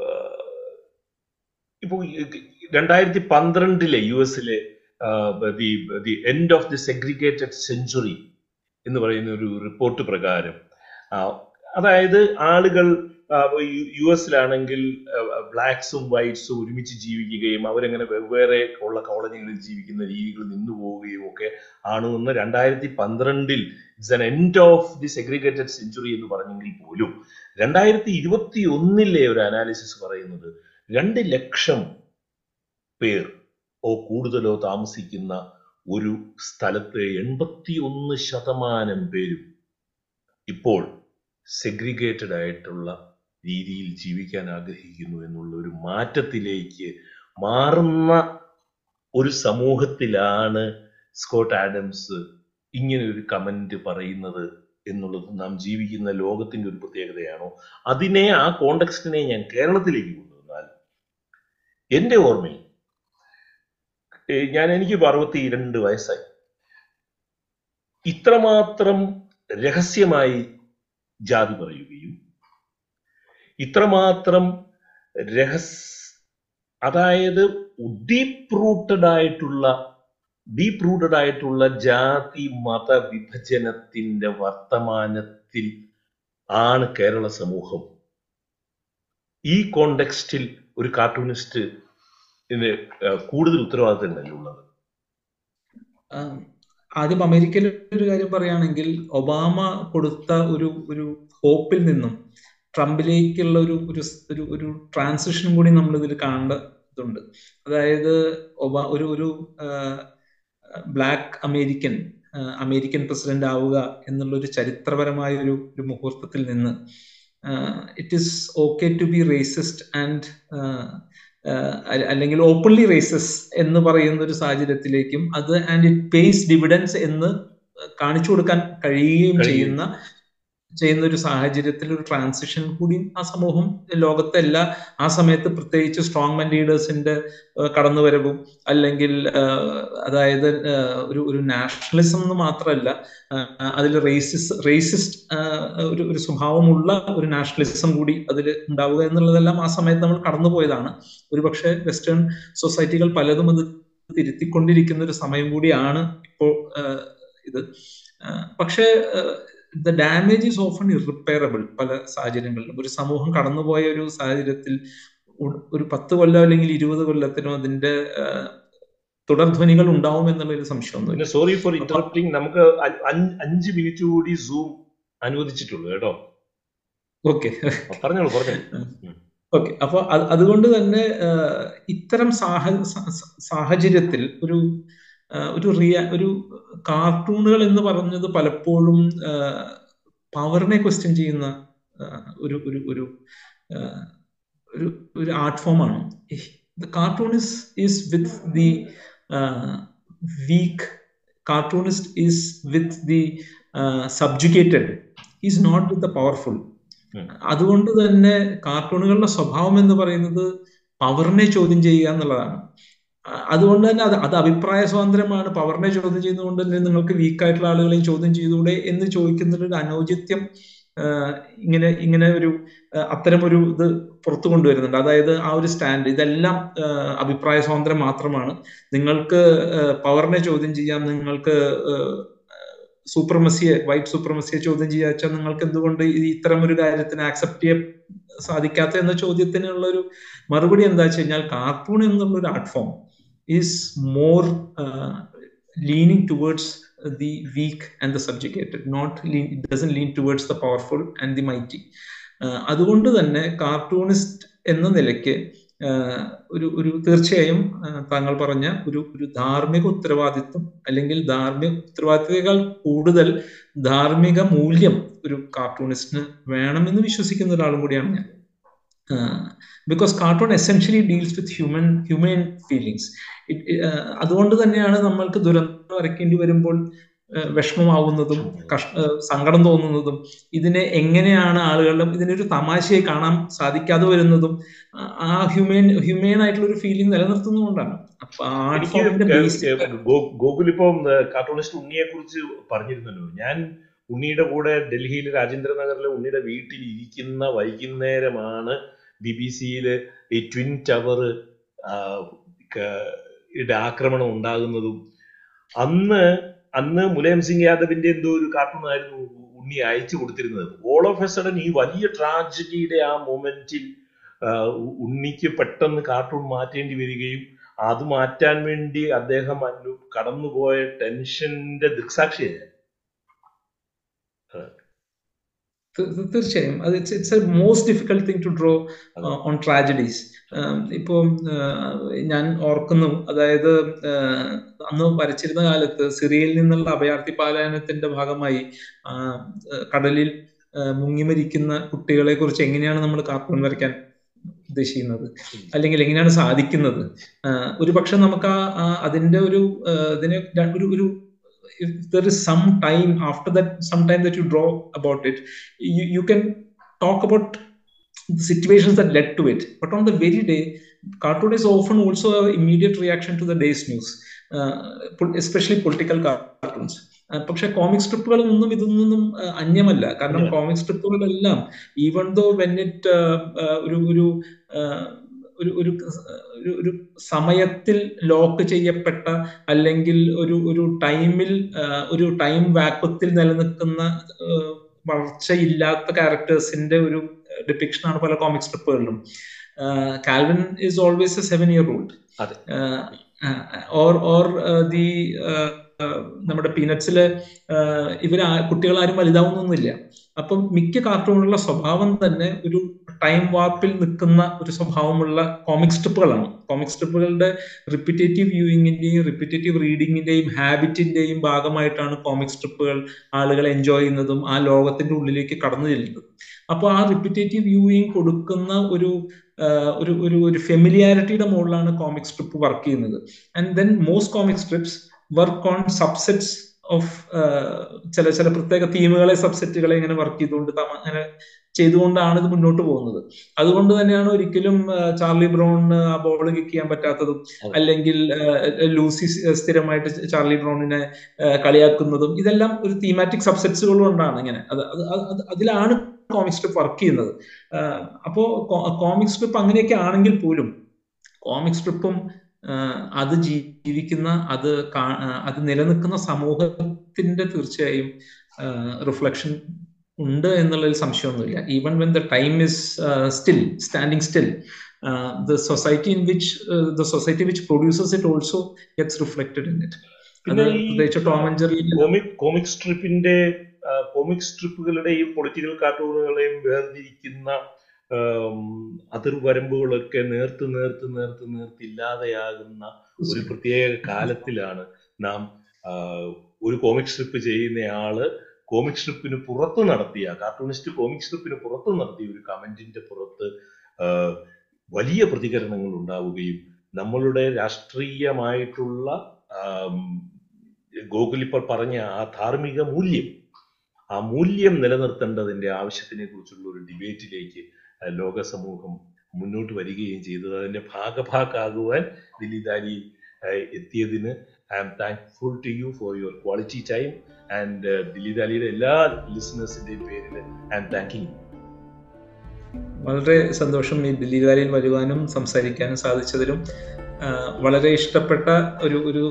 ഇപ്പോൾ രണ്ടായിരത്തി പന്ത്രണ്ടിലെ യു എസിലെ the the end of the segregated century എന്ന് പറയുന്ന ഒരു റിപ്പോർട്ട് പ്രകാരം അതായത് ആളുകൾ യു എസിലാണെങ്കിൽ ബ്ലാക്സും വൈറ്റ്സും ഒരുമിച്ച് ജീവിക്കുകയും അവരെങ്ങനെ വെവ്വേറെ ഉള്ള കോളനികളിൽ ജീവിക്കുന്ന രീതികൾ നിന്നു പോവുകയും ഒക്കെ ആണെന്ന് രണ്ടായിരത്തി പന്ത്രണ്ടിൽ it's an end of the segregated century എന്ന് പറഞ്ഞെങ്കിൽ പോലും രണ്ടായിരത്തി ഇരുപത്തി ഒന്നിലെ ഒരു അനാലിസിസ് പറയുന്നത് രണ്ട് ലക്ഷം പേർ ഓ കൂടുതലോ താമസിക്കുന്ന ഒരു സ്ഥലത്ത് എൺപത്തി ഒന്ന് ശതമാനം പേരും ഇപ്പോൾ സെഗ്രിഗേറ്റഡ് ആയിട്ടുള്ള രീതിയിൽ ജീവിക്കാൻ ആഗ്രഹിക്കുന്നു എന്നുള്ള ഒരു മാറ്റത്തിലേക്ക് മാറുന്ന ഒരു സമൂഹത്തിലാണ് സ്കോട്ട് ആഡംസ് ഇങ്ങനെ ഒരു കമന്റ് പറയുന്നത് എന്നുള്ളത് നാം ജീവിക്കുന്ന ലോകത്തിന്റെ ഒരു പ്രത്യേകതയാണോ അതിനെ ആ കോണ്ടക്സ്റ്റിനെ ഞാൻ കേരളത്തിലേക്ക് കൊണ്ടുവന്നാൽ എന്റെ ഓർമ്മയിൽ ഞാൻ എനിക്ക് അറുപത്തി രണ്ട് വയസ്സായി ഇത്രമാത്രം രഹസ്യമായി ജാതി പറയുകയും ഇത്രമാത്രം രഹസ് അതായത് ഡീപ് റൂട്ടഡ് ആയിട്ടുള്ള ഡീപ് റൂട്ടഡ് ആയിട്ടുള്ള ജാതി മത വിഭജനത്തിന്റെ വർത്തമാനത്തിൽ ആണ് കേരള സമൂഹം ഈ കോണ്ടെക്സ്റ്റിൽ ഒരു കാർട്ടൂണിസ്റ്റ് കൂടുതൽ ഉത്തരവാദിത്തങ്ങളല്ലേ ഉള്ളത് ആദ്യം അമേരിക്കയിൽ ഒരു കാര്യം പറയുകയാണെങ്കിൽ ഒബാമ കൊടുത്ത ഒരു ഒരു ഹോപ്പിൽ നിന്നും ട്രംപിലേക്കുള്ള ഒരു ഒരു ഒരു ഒരു ട്രാൻസിഷൻ കൂടി നമ്മൾ ഇതിൽ കാണേണ്ടതുണ്ട് അതായത് ഒബാ ഒരു ഒരു ബ്ലാക്ക് അമേരിക്കൻ അമേരിക്കൻ പ്രസിഡന്റ് ആവുക എന്നുള്ള ഒരു ചരിത്രപരമായ ഒരു ഒരു മുഹൂർത്തത്തിൽ നിന്ന് it is okay to be racist and അല്ലെങ്കിൽ ഓപ്പൺലി റേസസ് എന്ന് പറയുന്ന ഒരു സാഹചര്യത്തിലേക്കും അത് ആൻഡ് ഇറ്റ് പേസ് ഡിവിഡൻസ് എന്ന് കാണിച്ചു കൊടുക്കാൻ കഴിയുകയും ചെയ്യുന്ന ചെയ്യുന്ന ഒരു സാഹചര്യത്തിൽ ഒരു ട്രാൻസിഷൻ കൂടി ആ സമൂഹം ലോകത്തെല്ലാ ആ സമയത്ത് പ്രത്യേകിച്ച് സ്ട്രോങ് മെൻ ലീഡേഴ്സിന്റെ കടന്നുവരവും അല്ലെങ്കിൽ അതായത് ഒരു ഒരു നാഷണലിസം എന്ന് മാത്രമല്ല അതിൽ റേസിസ് റേസിസ്റ്റ് ഒരു ഒരു സ്വഭാവമുള്ള ഒരു നാഷണലിസം കൂടി അതിൽ ഉണ്ടാവുക എന്നുള്ളതെല്ലാം ആ സമയത്ത് നമ്മൾ കടന്നുപോയതാണ് ഒരുപക്ഷെ വെസ്റ്റേൺ സൊസൈറ്റികൾ പലതും അത് തിരുത്തിക്കൊണ്ടിരിക്കുന്ന ഒരു സമയം കൂടിയാണ് ഇപ്പോൾ ഇത് പക്ഷേ the damage is often irreparable പല സാഹചര്യങ്ങളിലും ഒരു സമൂഹം കടന്നുപോയ ഒരു സാഹചര്യത്തിൽ ഒരു പത്ത് കൊല്ലം അല്ലെങ്കിൽ ഇരുപത് കൊല്ലത്തിനോ അതിന്റെ തുടർധ്വനികൾ ഉണ്ടാവും എന്നുള്ളൊരു സംശയമൊന്നുമില്ല സോറി ഫോർ ഇന്ററപ്റ്റിംഗ് നമുക്ക് അഞ്ച് മിനിറ്റ് കൂടി സൂം അനുവദിച്ചിട്ടുള്ളൂ കേട്ടോ ഓക്കെ പറഞ്ഞോളൂ പറഞ്ഞോളൂ ഓക്കെ അപ്പൊ അതുകൊണ്ട് തന്നെ ഇത്തരം സാഹ സാഹചര്യത്തിൽ ഒരു ഒരു റിയ ഒരു കാർട്ടൂണുകൾ എന്ന് പറഞ്ഞത് പലപ്പോഴും പവറിനെ ക്വസ്റ്റ്യൻ ചെയ്യുന്ന ഒരു ഒരു ഒരു ഒരു ഒരു ആർട്ട് ഫോമാണ് cartoon is is with the weak cartoonist is with the subjugated is not with the powerful അതുകൊണ്ട് തന്നെ കാർട്ടൂണുകളുടെ സ്വഭാവം എന്ന് പറയുന്നത് പവറിനെ ചോദ്യം ചെയ്യുക എന്നുള്ളതാണ് അതുകൊണ്ട് തന്നെ അത് അത് അഭിപ്രായ സ്വാതന്ത്ര്യമാണ് പവറിനെ ചോദ്യം ചെയ്യുന്നതുകൊണ്ട് തന്നെ നിങ്ങൾക്ക് വീക്കായിട്ടുള്ള ആളുകളെയും ചോദ്യം ചെയ്തുകൂടെ എന്ന് ചോദിക്കുന്നതിൽ ഒരു അനൗചിത്യം ഇങ്ങനെ ഇങ്ങനെ ഒരു അത്തരം ഒരു ഇത് പുറത്തു കൊണ്ടുവരുന്നുണ്ട് അതായത് ആ ഒരു സ്റ്റാൻഡ് ഇതെല്ലാം അഭിപ്രായ സ്വാതന്ത്ര്യം മാത്രമാണ് നിങ്ങൾക്ക് പവറിനെ ചോദ്യം ചെയ്യാം നിങ്ങൾക്ക് സൂപ്രമസിയെ വൈറ്റ് സൂപ്രമസിയെ ചോദ്യം ചെയ്യാ വെച്ചാൽ നിങ്ങൾക്ക് എന്തുകൊണ്ട് ഇത്തരം ഒരു കാര്യത്തിന് ആക്സെപ്റ്റ് ചെയ്യാൻ സാധിക്കാത്ത എന്ന ചോദ്യത്തിനുള്ള ഒരു മറുപടി എന്താ വെച്ച് കഴിഞ്ഞാൽ കാർട്ടൂൺ എന്നുള്ള ഒരു art form is more leaning towards the weak and the subjugated not lean it doesn't lean towards the powerful and the mighty അതുകൊണ്ട് തന്നെ കാർട്ടൂണിസ്റ്റ് എന്ന നിലയ്ക്ക് ഒരു ഒരു തീർച്ചയായും താങ്കൾ പറഞ്ഞ ഒരു ഒരു ധാർമ്മിക ഉത്തരവാദിത്വം അല്ലെങ്കിൽ ധാർമ്മിക ഉത്തരവാദിത്തത്തെക്കാൾ കൂടുതൽ ധാർമ്മിക മൂല്യം ഒരു കാർട്ടൂണിസ്റ്റിന് വേണമെന്ന് വിശ്വസിക്കുന്ന ഒരാളും കൂടിയാണ് ഞാൻ because cartoon essentially deals with human human feelings അതുകൊണ്ട് തന്നെയാണ് നമ്മൾക്ക് ദുരന്തം വരയ്ക്കേണ്ടി വരുമ്പോൾ വിഷമമാവുന്നതും കഷ സങ്കടം തോന്നുന്നതും ഇതിനെ എങ്ങനെയാണ് ആളുകളുടെ ഇതിനൊരു തമാശയായി കാണാൻ സാധിക്കാതെ വരുന്നതും ആ ഹ്യൂമൻ ഹ്യൂമൻ ആയിട്ടുള്ള ഒരു ഫീലിംഗ് നിലനിർത്തുന്നതുകൊണ്ടാണ് ഗോകുൽ ഇപ്പം കാർട്ടൂണിസ്റ്റ് ഉണ്ണിയെ കുറിച്ച് പറഞ്ഞിരുന്നല്ലോ ഞാൻ ഉണ്ണിയുടെ കൂടെ ഡൽഹിയിൽ രാജേന്ദ്രനഗറിലെ ഉണ്ണിയുടെ വീട്ടിൽ ഇരിക്കുന്ന വൈകുന്നേരമാണ് ബി ബി സിയില് ഈ ട്വിൻ ടവർ ആക്രമണം ഉണ്ടാകുന്നതും അന്ന് അന്ന് മുലായം സിംഗ് യാദവിന്റെ എന്തോ ഒരു കാർട്ടൂൺ ആയിരുന്നു ഉണ്ണി അയച്ചു കൊടുത്തിരുന്നത് ഓൾ ഓഫ് എ സഡൻ ഈ വലിയ ട്രാജഡിയുടെ ആ മൊമെന്റിൽ ഉണ്ണിക്ക് പെട്ടെന്ന് കാർട്ടൂൺ മാറ്റേണ്ടി വരികയും അത് മാറ്റാൻ വേണ്ടി അദ്ദേഹം അനു കടന്നുപോയ ടെൻഷന്റെ ദൃക്സാക്ഷിയായി തീർച്ചയായും അത് it's it's a most difficult thing to draw on tragedies ഇപ്പോ ഞാൻ ഓർക്കുന്നു അതായത് അന്ന് വരച്ചിരുന്ന കാലത്ത് സിറിയയിൽ നിന്നുള്ള അഭയാർത്ഥി പാലായനത്തിന്റെ ഭാഗമായി കടലിൽ മുങ്ങിമരിക്കുന്ന കുട്ടികളെ കുറിച്ച് എങ്ങനെയാണ് നമ്മൾ കാർട്ടൂൺ വരയ്ക്കാൻ ഉദ്ദേശിക്കുന്നത് അല്ലെങ്കിൽ എങ്ങനെയാണ് സാധിക്കുന്നത് ഒരു പക്ഷെ നമുക്ക് ആ അതിന്റെ ഒരു ഇതിനെ ഒരു ഒരു if there is some time after that some time that you draw about it you, you can talk about the situations that led to it but on the very day cartoon is often also an immediate reaction to the day's news uh, especially political cartoons പക്ഷെ comic സ്ട്രിപ്പുകളൊന്നും ഇതൊന്നും അന്യമല്ല കാരണം comic സ്ട്രിപ്പുകളെല്ലാം even though when it ഒരു ഒരു ഒരു ഒരു ഒരു സമയത്തിൽ ലോക്ക് ചെയ്യപ്പെട്ട അല്ലെങ്കിൽ ഒരു ഒരു ടൈമിൽ ഒരു ടൈം വാക്വത്തിൽ നിലനിൽക്കുന്ന വളർച്ചയില്ലാത്ത ക്യാരക്ടേഴ്സിന്റെ ഒരു ഡിപ്പിക്ഷൻ ആണ് പല കോമിക് സ്ട്രിപ്പുകളിലും Calvin is always a seven year old or or the നമ്മുടെ പീനട്സില് ഇവർ കുട്ടികൾ ആരും വലുതാവുന്നൊന്നുമില്ല അപ്പം മിക്ക കാർട്ടൂണുകളുടെ സ്വഭാവം തന്നെ ഒരു ടൈം വാർപ്പിൽ നിൽക്കുന്ന ഒരു സ്വഭാവമുള്ള കോമിക് സ്ട്രിപ്പുകളാണ് കോമിക് സ്ട്രിപ്പുകളുടെ റിപ്പിറ്റേറ്റീവ് വ്യൂയിങ്ങിന്റെയും റിപ്പിറ്റേറ്റീവ് റീഡിങ്ങിന്റെയും ഹാബിറ്റിന്റെയും ഭാഗമായിട്ടാണ് കോമിക് സ്ട്രിപ്പുകൾ ആളുകൾ എൻജോയ് ചെയ്യുന്നതും ആ ലോകത്തിന്റെ ഉള്ളിലേക്ക് കടന്നു ചെല്ലുന്നതും അപ്പോൾ ആ റിപ്പിറ്റേറ്റീവ് വ്യൂയിങ് കൊടുക്കുന്ന ഒരു ഒരു ഒരു ഒരു ഫെമിലിയാരിറ്റിയുടെ മുകളിലാണ് കോമിക് സ്ട്രിപ്പ് വർക്ക് ചെയ്യുന്നത് and then most comic strips work on subsets of ചില ചില പ്രത്യേക തീമുകളെ സബ്സെറ്റുകളെ ഇങ്ങനെ വർക്ക് ചെയ്തുകൊണ്ട് അങ്ങനെ ചെയ്തുകൊണ്ടാണ് ഇത് മുന്നോട്ട് പോകുന്നത് അതുകൊണ്ട് തന്നെയാണ് ഒരിക്കലും ചാർലി ബ്രൗൺ ആ ബോൾ കിക്ക് ചെയ്യാൻ പറ്റാത്തതും അല്ലെങ്കിൽ ലൂസി സ്ഥിരമായിട്ട് ചാർലി ബ്രൗണിനെ കളിയാക്കുന്നതും ഇതെല്ലാം ഒരു തീമാറ്റിക് സബ്സെറ്റ്സുകൾ കൊണ്ടാണ് ഇങ്ങനെ അത് അതിലാണ് കോമിക് സ്ട്രിപ്പ് വർക്ക് ചെയ്യുന്നത് അപ്പോ കോമിക് സ്ട്രിപ്പ് അങ്ങനെയൊക്കെ ആണെങ്കിൽ പോലും കോമിക് സ്ട്രിപ്പും അത് ജീവിക്കുന്ന അത് അത് നിലനിൽക്കുന്ന സമൂഹത്തിൽ കാലത്തിന്റെ തീർച്ചയായും റിഫ്ലക്ഷൻ ഉണ്ട് എന്നുള്ളതിൽ സംശയമൊന്നുമില്ല even when the time is still standing still the society in which the society which producers it also gets reflected in it അത് പ്രത്യേകിച്ച് Tom and Jerry comic comic സ്ട്രിപ്പിന്റെ കോമിക് സ്ട്രിപ്പുകളുടെയും പൊളിറ്റിക്കൽ കാർട്ടൂണുകളെയും വേർതിരിക്കുന്ന അതിർവരമ്പുകളൊക്കെ നേർത്ത് നേർത്ത് നേർത്ത് നേർത്ത് ഇല്ലാതെയാകുന്ന ഒരു പ്രത്യേക കാലത്തിലാണ് നാം ഒരു കോമിക് സ്ട്രിപ്പ് ചെയ്യുന്ന ആള് കോമിക് സ്ട്രിപ്പിന് പുറത്ത് നടത്തിയ കാർട്ടൂണിസ്റ്റ് കോമിക് സ്ട്രിപ്പിന് പുറത്ത് നടത്തിയ ഒരു കമന്റിന്റെ പുറത്ത് വലിയ പ്രതികരണങ്ങൾ ഉണ്ടാവുകയും നമ്മളുടെ രാഷ്ട്രീയമായിട്ടുള്ള ഗോകുൽ ഇപ്പോൾ പറഞ്ഞ ആ ധാർമ്മിക മൂല്യം ആ മൂല്യം നിലനിർത്തേണ്ടതിന്റെ ആവശ്യത്തിനെ കുറിച്ചുള്ള ഒരു ഡിബേറ്റിലേക്ക് ലോക സമൂഹം മുന്നോട്ട് വരികയും ചെയ്തത് അതിന്റെ ഭാഗഭാക്കാകുവാൻ ദില്ലിദാലി എത്തിയതിന് I am thankful to you for your quality time and ദില്ലിദാലിയുടെ എല്ലാ ലിസണേഴ്സിന്റെയും പേരിൽ ഐ ആം താങ്കിങ് വളരെ സന്തോഷം ഈ ദില്ലി വാലിയിൽ വരുവാനും സംസാരിക്കാനും സാധിച്ചതിലും വളരെ ഇഷ്ടപ്പെട്ട ഒരു ഒരു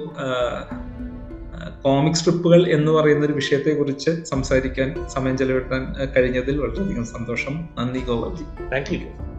കോമിക് സ്ട്രിപ്പുകൾ എന്ന് പറയുന്ന ഒരു വിഷയത്തെ കുറിച്ച് സംസാരിക്കാൻ സമയം ചെലവിട്ടാൻ കഴിഞ്ഞതിൽ വളരെയധികം സന്തോഷം നന്ദി ഗോപാൽജി താങ്ക് യു